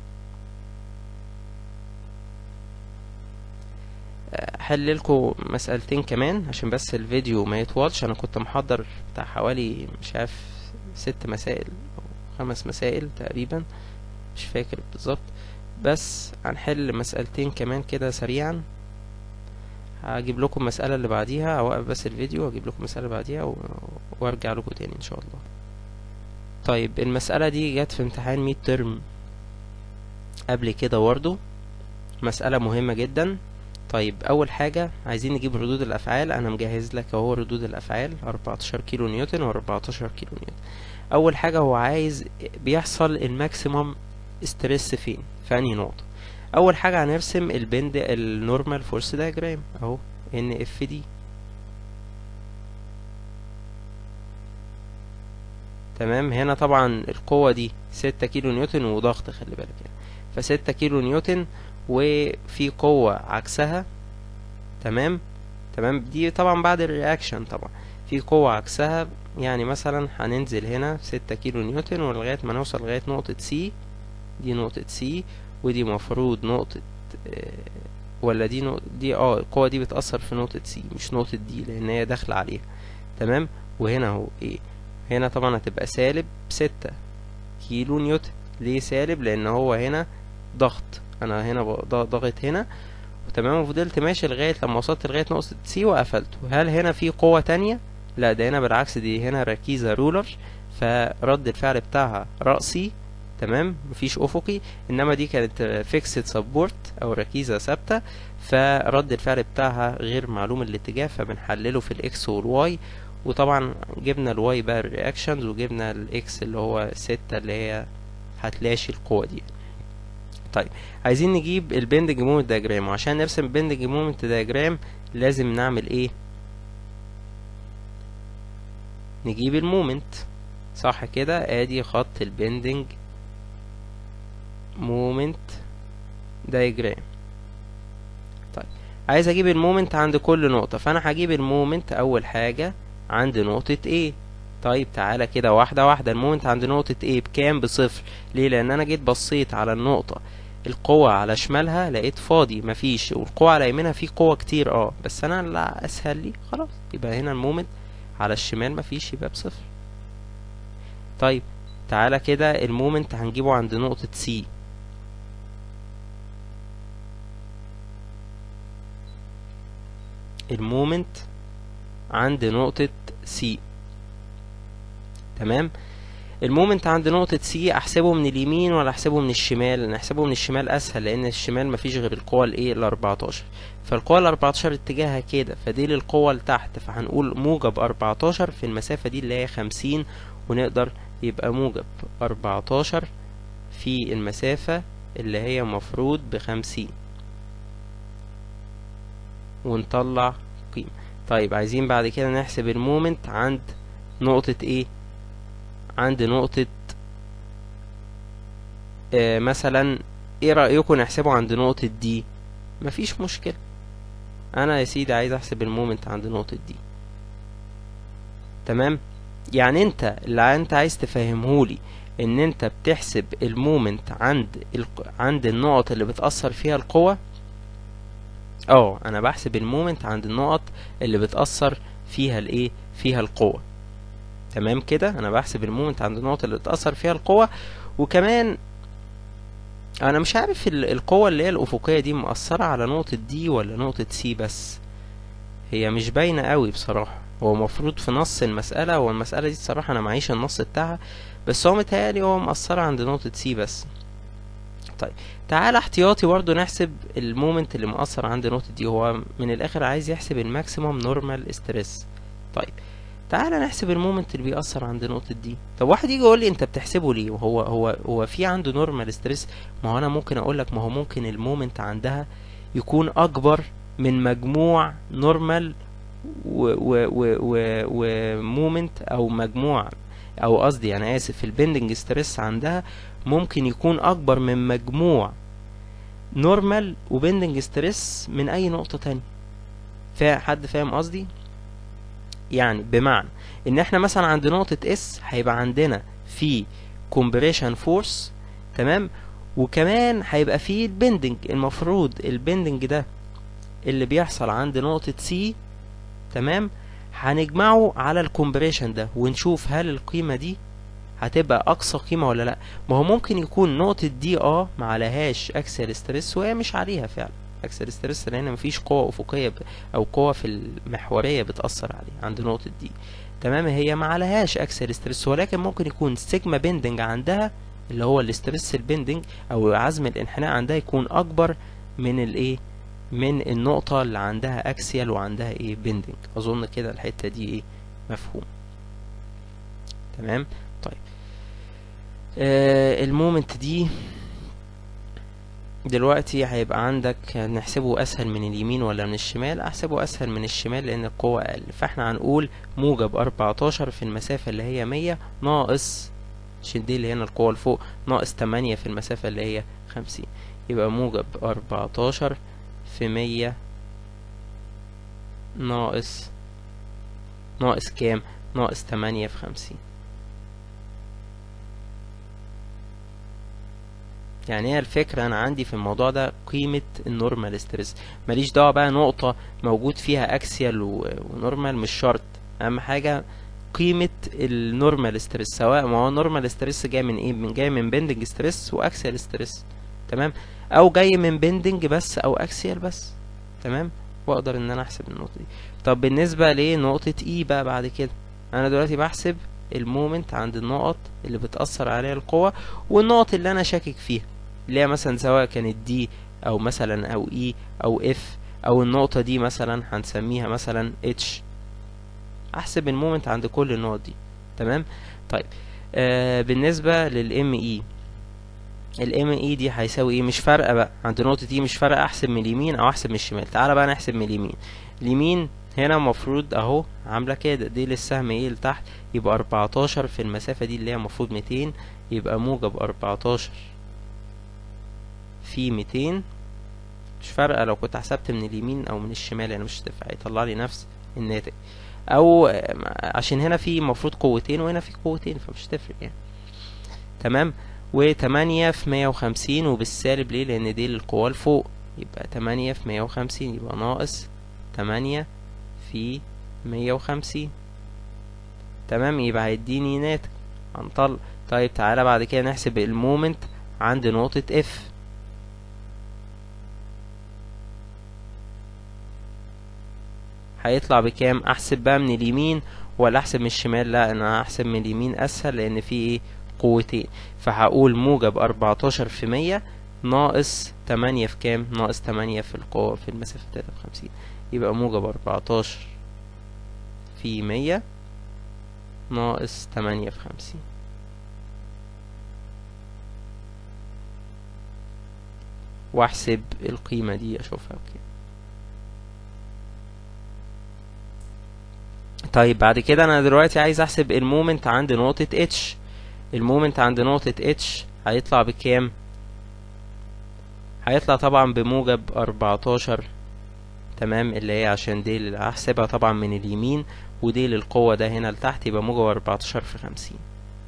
حل لكم مسألتين كمان عشان بس الفيديو ما يطولش انا كنت محضر بتاع حوالي مش عارف ست مسائل او خمس مسائل تقريبا مش فاكر بالظبط بس هنحل مسألتين كمان كده سريعا هجيب لكم المسألة اللي بعديها اوقف بس الفيديو واجيب لكم المسألة اللي بعديها و... وارجع لكم تاني ان شاء الله طيب المسألة دي جت في امتحان ميد ترم قبل كده برضه مسألة مهمة جدا طيب اول حاجة عايزين نجيب ردود الافعال انا مجهز لك اهو ردود الافعال 14 كيلو نيوتن و 14 كيلو نيوتن اول حاجة هو عايز بيحصل الماكسيمم ستريس فين في انهي نقطة اول حاجة هنرسم البند النورمال فورس دايجرام اهو ان اف دي تمام هنا طبعا القوة دي ستة كيلو نيوتن وضغط خلي بالك يعني فستة كيلو نيوتن وفي قوة عكسها تمام تمام دي طبعا بعد الرياكشن طبعا في قوة عكسها يعني مثلا هننزل هنا ستة كيلو نيوتن ولغاية ما نوصل لغاية نقطة سي دي نقطة سي ودي مفروض نقطة آه، ولا دي نقطة دي اه القوة دي بتأثر في نقطة سي مش نقطة دي لأن هي داخلة عليها تمام وهنا اهو ايه هنا طبعا هتبقى سالب ستة كيلو نيوتن ليه سالب لأن هو هنا ضغط أنا هنا ب- ض- ضاغط هنا تمام وفضلت ماشي لغاية لما وصلت لغاية نقطة سي وقفلته هل هنا في قوة تانية؟ لا ده هنا بالعكس دي هنا ركيزة رولر فرد الفعل بتاعها رأسي تمام مفيش أفقي إنما دي كانت فيكسد سبورت أو ركيزة ثابتة فرد الفعل بتاعها غير معلوم الاتجاه فبنحلله في الإكس والواي وطبعا جبنا الواي بقى الرياكشنز وجبنا الإكس اللي هو ستة اللي هي هتلاشي القوة دي طيب عايزين نجيب البندنج مومنت دياجرام وعشان نرسم البندنج مومنت دياجرام لازم نعمل ايه نجيب المومنت صح كده ادي خط البندنج مومنت دايجرام طيب عايز اجيب المومنت عند كل نقطة فانا هجيب المومنت اول حاجة عند نقطة A طيب تعالى كده واحدة واحدة المومنت عند نقطة A بكام بصفر ليه لان انا جيت بصيت على النقطة القوة على شمالها لقيت فاضي مفيش والقوة على يمينها في قوة كتير اه بس انا لا اسهل لي خلاص يبقى هنا المومنت على الشمال مفيش يبقى بصفر طيب تعالى كده المومنت هنجيبه عند نقطة سي المومنت عند نقطة سي تمام المومنت عند نقطة سي احسبه من اليمين ولا احسبه من الشمال نحسبه من الشمال اسهل لان الشمال مفيش غير القوة الايه الاربعتاشر فالقوة الاربعتاشر اتجاهها كده فدي للقوة لتحت فهنقول موجب اربعتاشر في المسافة دي اللي هي خمسين ونقدر يبقى موجب اربعتاشر في المسافة اللي هي مفروض بخمسين ونطلع قيمة طيب عايزين بعد كده نحسب المومنت عند نقطة ايه عند نقطة آه مثلا ايه رأيكم نحسبه عند نقطة دي مفيش مشكلة انا يا سيدي عايز احسب المومنت عند نقطة دي تمام يعني انت اللي انت عايز تفهمهولي ان انت بتحسب المومنت عند الق... عند النقط اللي بتأثر فيها القوة اه انا بحسب المومنت عند النقط اللي بتأثر فيها الايه فيها القوة تمام كده انا بحسب المومنت عند النقط اللي بتأثر فيها القوة وكمان انا مش عارف ال- القوة اللي هي الافقية دي مؤثرة على نقطة دي ولا نقطة سي بس هي مش باينة قوي بصراحة هو مفروض في نص المسألة والمسألة دي الصراحة انا معيش النص بتاعها بس هو متهيألي هو مؤثرة عند نقطة سي بس طيب تعالى احتياطي برضو نحسب المومنت اللي مؤثر عند نقطة دي هو من الاخر عايز يحسب الماكسيموم نورمال ستريس طيب تعالى نحسب المومنت اللي بيأثر عند نقطة دي طب واحد يجي يقول لي انت بتحسبه ليه وهو هو هو في عنده نورمال ستريس ما هو انا ممكن اقول لك ما هو ممكن المومنت عندها يكون اكبر من مجموع نورمال ومومنت او مجموع او قصدي انا اسف البندنج ستريس عندها ممكن يكون اكبر من مجموع نورمال وبندنج ستريس من اي نقطة تانية فا حد فاهم قصدي يعني بمعنى ان احنا مثلا عند نقطة اس هيبقى عندنا في كومبريشن فورس تمام وكمان هيبقى فيه البندنج المفروض البندنج ده اللي بيحصل عند نقطة سي تمام هنجمعه على الكومبريشن ده ونشوف هل القيمة دي هتبقى اقصى قيمة ولا لا ما هو ممكن يكون نقطة دي اه ما عليهاش اكسل ستريس وهي مش عليها فعلا اكسل ستريس لان مفيش قوة افقية ب... او قوة في المحورية بتأثر عليه عند نقطة دي تمام هي ما عليهاش اكسل ستريس ولكن ممكن يكون سيجما بيندنج عندها اللي هو الاسترس البيندنج او عزم الانحناء عندها يكون اكبر من الايه من النقطة اللي عندها اكسيال وعندها ايه بيندنج اظن كده الحتة دي ايه مفهوم تمام طيب آه المومنت دي دلوقتي هيبقى عندك نحسبه اسهل من اليمين ولا من الشمال احسبه اسهل من الشمال لان القوة اقل فاحنا هنقول موجب 14 في المسافة اللي هي 100 ناقص عشان دي اللي هنا القوة لفوق ناقص 8 في المسافة اللي هي 50 يبقى موجب 14 في 100 ناقص ناقص كام ناقص 8 في 50 يعني هي الفكرة أنا عندي في الموضوع ده قيمة النورمال ستريس ماليش دعوة بقى نقطة موجود فيها أكسيال ونورمال مش شرط أهم حاجة قيمة النورمال ستريس سواء ما هو النورمال ستريس جاي من ايه من جاي من بندنج ستريس واكسيال ستريس تمام او جاي من بندنج بس او اكسيال بس تمام واقدر ان انا احسب النقطة دي طب بالنسبة لنقطة اي بقى بعد كده انا دلوقتي بحسب المومنت عند النقط اللي بتأثر عليها القوة والنقط اللي انا شاكك فيها اللي هي مثلا سواء كانت دي او مثلا او اي او اف او النقطة دي مثلا هنسميها مثلا اتش احسب المومنت عند كل النقط دي تمام طيب آه بالنسبة للام اي الام اي دي هيساوي ايه مش فارقة بقى عند نقطة اي مش فارقة احسب من اليمين او احسب من الشمال تعالى بقى نحسب من اليمين اليمين هنا المفروض اهو عاملة كده دي للسهم ايه لتحت يبقى 14 في المسافة دي اللي هي المفروض 200 يبقى موجب 14 في 200 مش فارقة لو كنت حسبت من اليمين او من الشمال يعني مش هتفرق هيطلع لي نفس الناتج او عشان هنا في المفروض قوتين وهنا في قوتين فمش هتفرق يعني تمام وتمانية في مية وخمسين وبالسالب ليه لان دي للقوى لفوق يبقى تمانية في مية وخمسين يبقى ناقص تمانية في مية وخمسين تمام يبقى هيديني ناتج هنطلع طيب تعالى بعد كده نحسب المومنت عند نقطة اف هيطلع بكام احسب بقى من اليمين ولا احسب من الشمال لا انا هحسب من اليمين اسهل لان في ايه قوتين فهقول موجب 14 في 100 ناقص 8 في كام ناقص 8 في القوة في المسافة 53 يبقى موجب 14 في 100 ناقص 8 في 50 واحسب القيمة دي اشوفها بكام طيب بعد كده انا دلوقتي عايز احسب المومنت عند نقطة اتش المومنت عند نقطة اتش هيطلع بكام هيطلع طبعا بموجب اربعتاشر تمام اللي هي عشان دي اللي هحسبها طبعا من اليمين ودي للقوة ده هنا لتحت يبقى موجب اربعتاشر في خمسين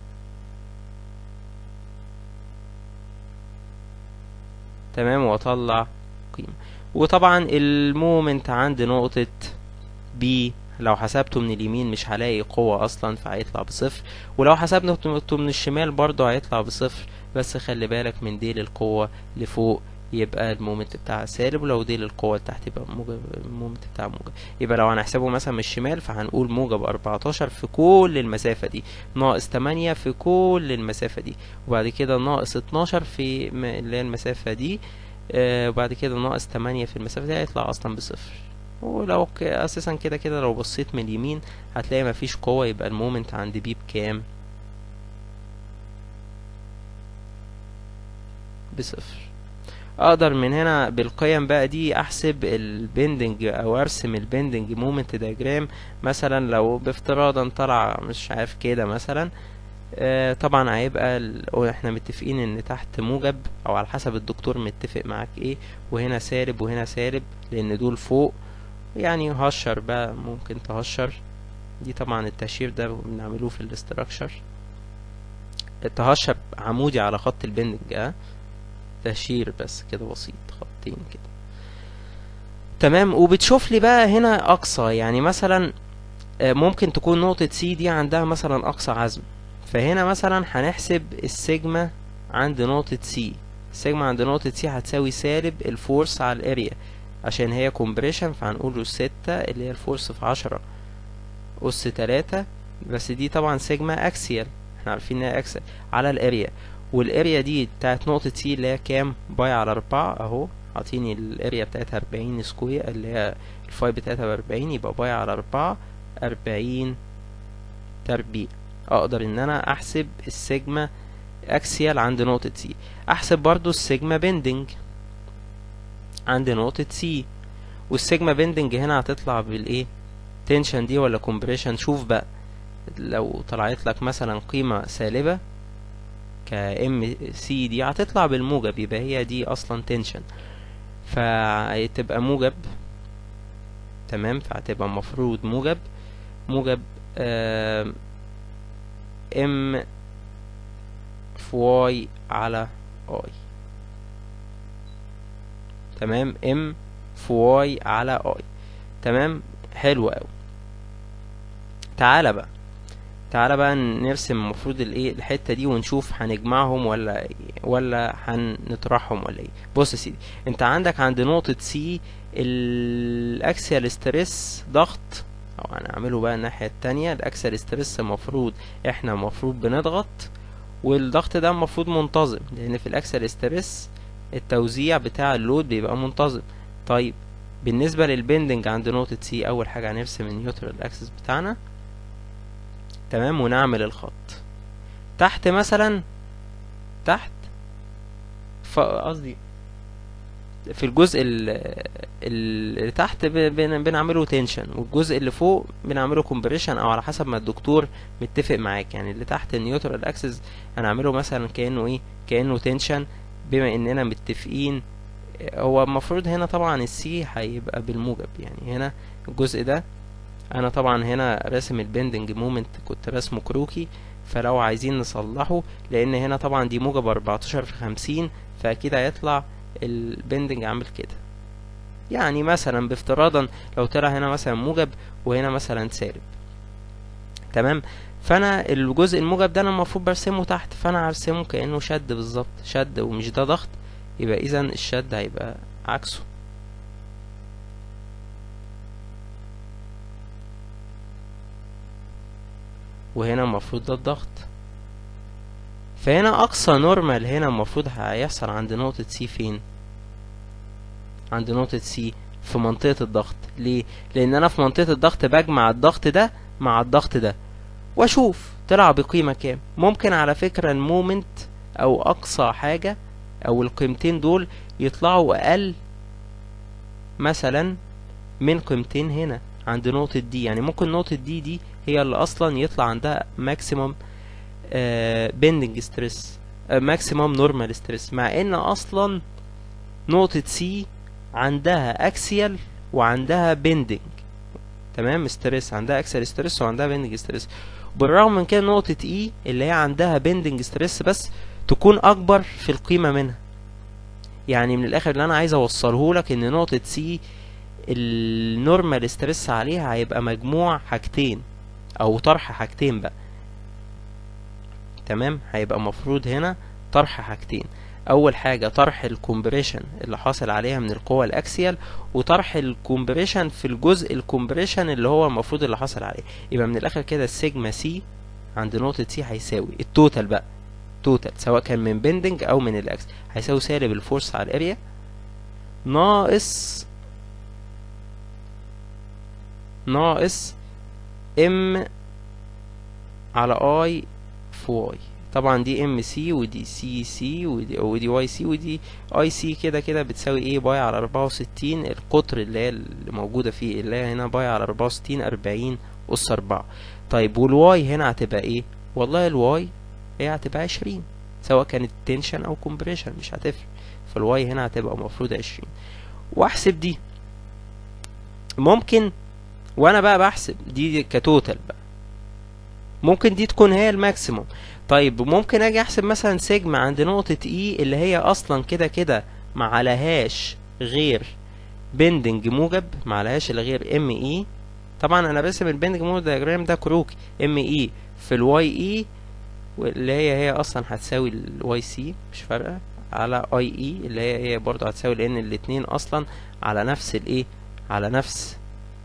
تمام واطلع قيمة وطبعا المومنت عند نقطة بي لو حسبته من اليمين مش هلاقي قوة اصلا فهيطلع بصفر ولو حسبته من الشمال برضه هيطلع بصفر بس خلي بالك من دي للقوة لفوق يبقى المومنت بتاعها سالب ولو دي للقوة لتحت يبقى موجب المومنت بتاعها موجب يبقى لو هنحسبه مثلا من الشمال فهنقول موجب 14 في كل المسافة دي ناقص 8 في كل المسافة دي وبعد كده ناقص 12 في اللي هي المسافة دي آه وبعد كده ناقص 8 في المسافة دي هيطلع اصلا بصفر ولو اساسا كده كده لو بصيت من اليمين هتلاقي مفيش قوة يبقى المومنت عند بي بكام بصفر اقدر من هنا بالقيم بقى دي احسب البندنج او ارسم البندنج مومنت دياجرام مثلا لو بافتراضا طلع مش عارف كده مثلا آه طبعا هيبقى ال... احنا متفقين ان تحت موجب او على حسب الدكتور متفق معاك ايه وهنا سالب وهنا سالب لان دول فوق يعني هشر بقى ممكن تهشر دي طبعا التهشير ده بنعملوه في الاستراكشر تهشر عمودي على خط البندنج اه تهشير بس كده بسيط خطين كده تمام وبتشوف لي بقى هنا اقصى يعني مثلا ممكن تكون نقطة سي دي عندها مثلا اقصى عزم فهنا مثلا هنحسب السيجما عند نقطة سي السيجما عند نقطة سي هتساوي سالب الفورس على الاريا عشان هي كومبريشن فهنقول له ستة اللي هي الفورس في عشرة أس تلاتة بس دي طبعا سيجما اكسيال احنا عارفين انها اكسيال على الاريا والاريا دي بتاعت نقطة سي اللي هي كام باي على أربعة اهو عاطيني الاريا بتاعتها أربعين سكوير اللي هي الفاي بتاعتها بأربعين يبقى باي على أربعة أربعين تربيع اقدر ان انا احسب السيجما اكسيال عند نقطة سي احسب برضو السيجما بندنج عند نقطة سي والسيجما بيندنج هنا هتطلع بالايه تنشن دي ولا كومبريشن شوف بقى لو طلعت لك مثلا قيمة سالبة ك ام سي دي هتطلع بالموجب يبقى هي دي اصلا تنشن فتبقى موجب تمام فهتبقى المفروض موجب موجب ام في واي على اي تمام ام في واي على اي تمام حلو قوي تعالى بقى تعالى بقى نرسم المفروض الايه الحته دي ونشوف هنجمعهم ولا ولا هنطرحهم ولا ايه بص يا سيدي انت عندك عند نقطه سي الاكسيال ستريس ضغط او هنعمله بقى الناحيه التانية الاكسيال ستريس المفروض احنا المفروض بنضغط والضغط ده المفروض منتظم لان في الاكسيال ستريس التوزيع بتاع اللود بيبقى منتظم طيب بالنسبه للبندنج عند نقطه سي اول حاجه هنرسم النيوترال اكسس بتاعنا تمام ونعمل الخط تحت مثلا تحت قصدي في الجزء اللي تحت بنعمله تنشن والجزء اللي فوق بنعمله كومبريشن او على حسب ما الدكتور متفق معاك يعني اللي تحت النيوترال اكسس هنعمله مثلا كانه ايه كانه تنشن بما اننا متفقين هو المفروض هنا طبعا السي هيبقى بالموجب يعني هنا الجزء ده انا طبعا هنا راسم البندنج مومنت كنت راسمه كروكي فلو عايزين نصلحه لان هنا طبعا دي موجب 14 في 50 فاكيد هيطلع البندنج عامل كده يعني مثلا بافتراضا لو طلع هنا مثلا موجب وهنا مثلا سالب تمام فانا الجزء الموجب ده انا المفروض برسمه تحت فانا هرسمه كانه شد بالظبط شد ومش ده ضغط يبقى اذا الشد هيبقى عكسه وهنا المفروض ده الضغط فهنا اقصى نورمال هنا المفروض هيحصل عند نقطة سي فين عند نقطة سي في منطقة الضغط ليه لان انا في منطقة الضغط بجمع الضغط ده مع الضغط ده واشوف طلع بقيمة كام ممكن على فكرة المومنت او اقصى حاجة او القيمتين دول يطلعوا اقل مثلا من قيمتين هنا عند نقطة دي يعني ممكن نقطة دي دي هي اللي اصلا يطلع عندها ماكسيمم بيندنج ستريس ماكسيمم نورمال ستريس مع ان اصلا نقطة سي عندها اكسيال وعندها بيندنج تمام ستريس عندها اكسيال ستريس وعندها بيندنج ستريس بالرغم من كده نقطة اي اللي هي عندها بيندنج ستريس بس تكون اكبر في القيمة منها يعني من الاخر اللي انا عايز اوصله لك ان نقطة سي النورمال ستريس عليها هيبقى مجموع حاجتين او طرح حاجتين بقى تمام هيبقى مفروض هنا طرح حاجتين اول حاجة طرح الكومبريشن اللي حاصل عليها من القوة الاكسيال وطرح الكومبريشن في الجزء الكومبريشن اللي هو المفروض اللي حصل عليه يبقى من الاخر كده السيجما سي عند نقطة سي هيساوي التوتال بقى توتال سواء كان من بندنج او من الاكس هيساوي سالب الفورس على الاريا ناقص ناقص ام على اي في واي طبعا دي ام سي ودي سي سي ودي ودي واي سي ودي اي سي كده كده بتساوي ايه باي على اربعة وستين القطر اللي هي اللي موجودة فيه اللي هي هنا باي على اربعة وستين اربعين اس اربعة طيب والواي هنا هتبقى ايه والله الواي هي هتبقى عشرين سواء كانت تنشن او كومبريشن مش هتفرق فالواي هنا هتبقى المفروض عشرين واحسب دي ممكن وانا بقى بحسب دي كتوتال بقى ممكن دي تكون هي الماكسيموم طيب ممكن اجي احسب مثلا سيجما عند نقطة اي اللي هي اصلا كده كده ما عليهاش غير بندنج موجب ما عليهاش الا غير ام اي طبعا انا برسم البندنج موجب دياجرام ده كروكي ام اي في الواي اي اللي هي هي اصلا هتساوي الواي سي مش فارقه على اي اي اللي هي هي برضه هتساوي لان الاتنين اصلا على نفس الايه على نفس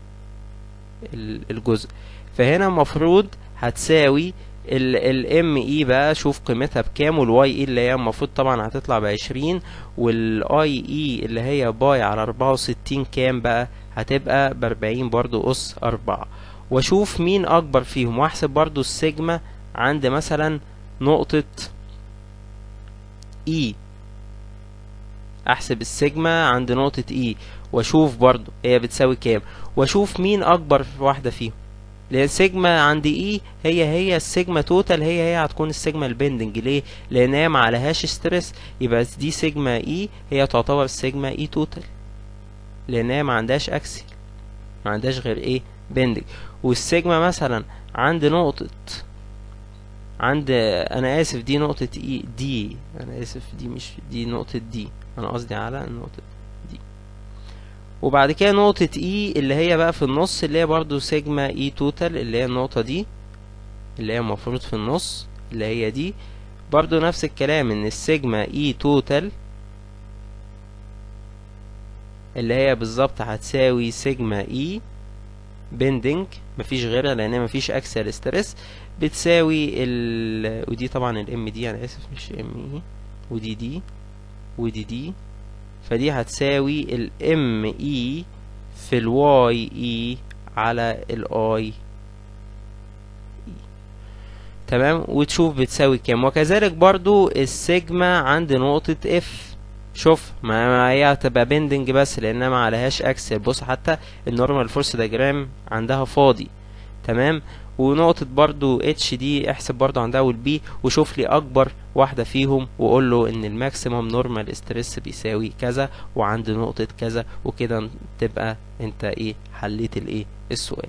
الجزء فهنا المفروض هتساوي الام اي بقى شوف قيمتها بكام والواي اي اللي هي المفروض طبعا هتطلع بعشرين والاي اي اللي هي باي على اربعة وستين كام بقى هتبقى باربعين برضو اس اربعة واشوف مين اكبر فيهم واحسب برضو السيجما عند مثلا نقطة اي احسب السيجما عند نقطة اي واشوف برضو هي بتساوي كام واشوف مين اكبر واحدة فيهم لان السيجما عند اي هي هي السيجما توتال هي هي هتكون السيجما البندنج ليه لان هي ما عليهاش ستريس يبقى دي سيجما اي هي تعتبر السيجما اي توتال لان هي ما عندهاش اكسل ما عندهاش غير ايه بندنج والسيجما مثلا عند نقطة عند انا اسف دي نقطة اي دي انا اسف دي مش دي نقطة دي انا قصدي على نقطة دي وبعد كده نقطة اي اللي هي بقى في النص اللي هي برضو سيجما اي توتال اللي هي النقطة دي اللي هي المفروض في النص اللي هي دي برضو نفس الكلام ان السيجما اي توتال اللي هي بالظبط هتساوي سيجما اي بندنج مفيش غيرها لان مفيش اكسل ستريس بتساوي ال ودي طبعا الام دي انا اسف مش ام اي ودي دي ودي دي فدي هتساوي الام اي في الواي اي على الاي تمام وتشوف بتساوي كام وكذلك برضو السيجما عند نقطة اف شوف ما ما هي هتبقى بندنج بس لانها ما عليهاش اكسل بص حتى النورمال فورس دياجرام عندها فاضي تمام ونقطة برضو اتش دي احسب برضو عندها والبي وشوف لي اكبر واحدة فيهم وقول له ان الماكسيمم نورمال ستريس بيساوي كذا وعند نقطة كذا وكده تبقى انت ايه حليت الايه السؤال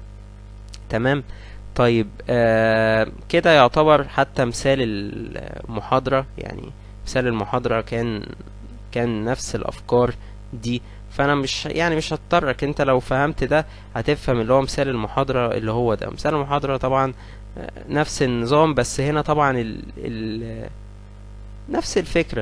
تمام طيب آه كده يعتبر حتى مثال المحاضرة يعني مثال المحاضرة كان كان نفس الافكار دي فانا مش يعني مش هضطرك انت لو فهمت ده هتفهم اللي هو مثال المحاضرة اللي هو ده مثال المحاضرة طبعا نفس النظام بس هنا طبعا ال ال نفس الفكرة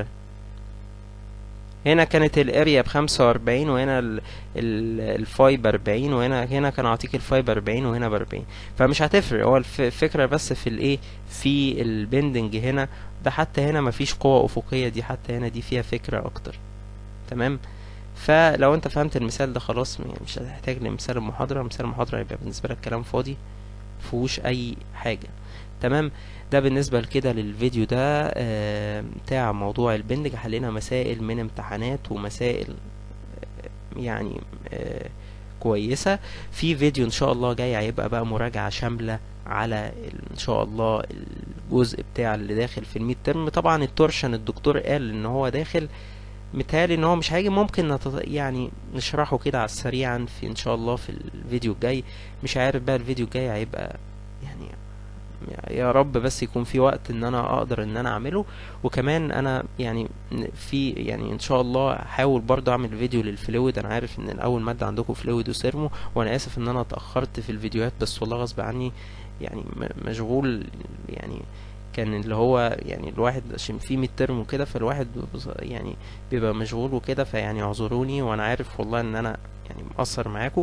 هنا كانت الاريا بخمسة واربعين وهنا ال ال الفاي باربعين وهنا هنا كان اعطيك الفاي باربعين وهنا باربعين فمش هتفرق هو الفكرة بس في الايه في البندنج هنا ده حتى هنا مفيش قوة افقية دي حتى هنا دي فيها فكرة اكتر تمام فلو انت فهمت المثال ده خلاص يعني مش هتحتاج لمثال المحاضرة مثال المحاضرة يبقى بالنسبة لك كلام فاضي مفيهوش اي حاجة تمام ده بالنسبة لكده للفيديو ده آه بتاع موضوع البندج حلينا مسائل من امتحانات ومسائل آه يعني آه كويسة في فيديو ان شاء الله جاي هيبقى بقى مراجعة شاملة على ان شاء الله الجزء بتاع اللي داخل في الميد ترم طبعا التورشن الدكتور قال ان هو داخل متهيألي ان هو مش هيجي ممكن نتط... يعني نشرحه كده على سريعا في ان شاء الله في الفيديو الجاي مش عارف بقى الفيديو الجاي هيبقى يعني يا رب بس يكون في وقت ان انا اقدر ان انا اعمله وكمان انا يعني في يعني ان شاء الله هحاول برضه اعمل فيديو للفلويد انا عارف ان الاول ماده عندكم فلويد وسيرمو وانا اسف ان انا اتاخرت في الفيديوهات بس والله غصب عني يعني مشغول يعني كان اللي هو يعني الواحد عشان في ميد ترم وكده فالواحد يعني بيبقى مشغول وكده فيعني اعذروني وانا عارف والله ان انا يعني مقصر معاكم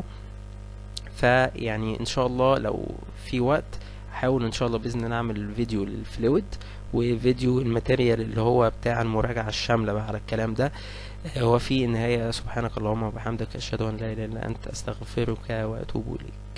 فيعني ان شاء الله لو في وقت هحاول ان شاء الله باذن الله اعمل فيديو للفلويد وفيديو الماتيريال اللي هو بتاع المراجعة الشاملة بقى على الكلام ده هو في النهاية سبحانك اللهم وبحمدك أشهد أن لا إله إلا أنت أستغفرك وأتوب إليك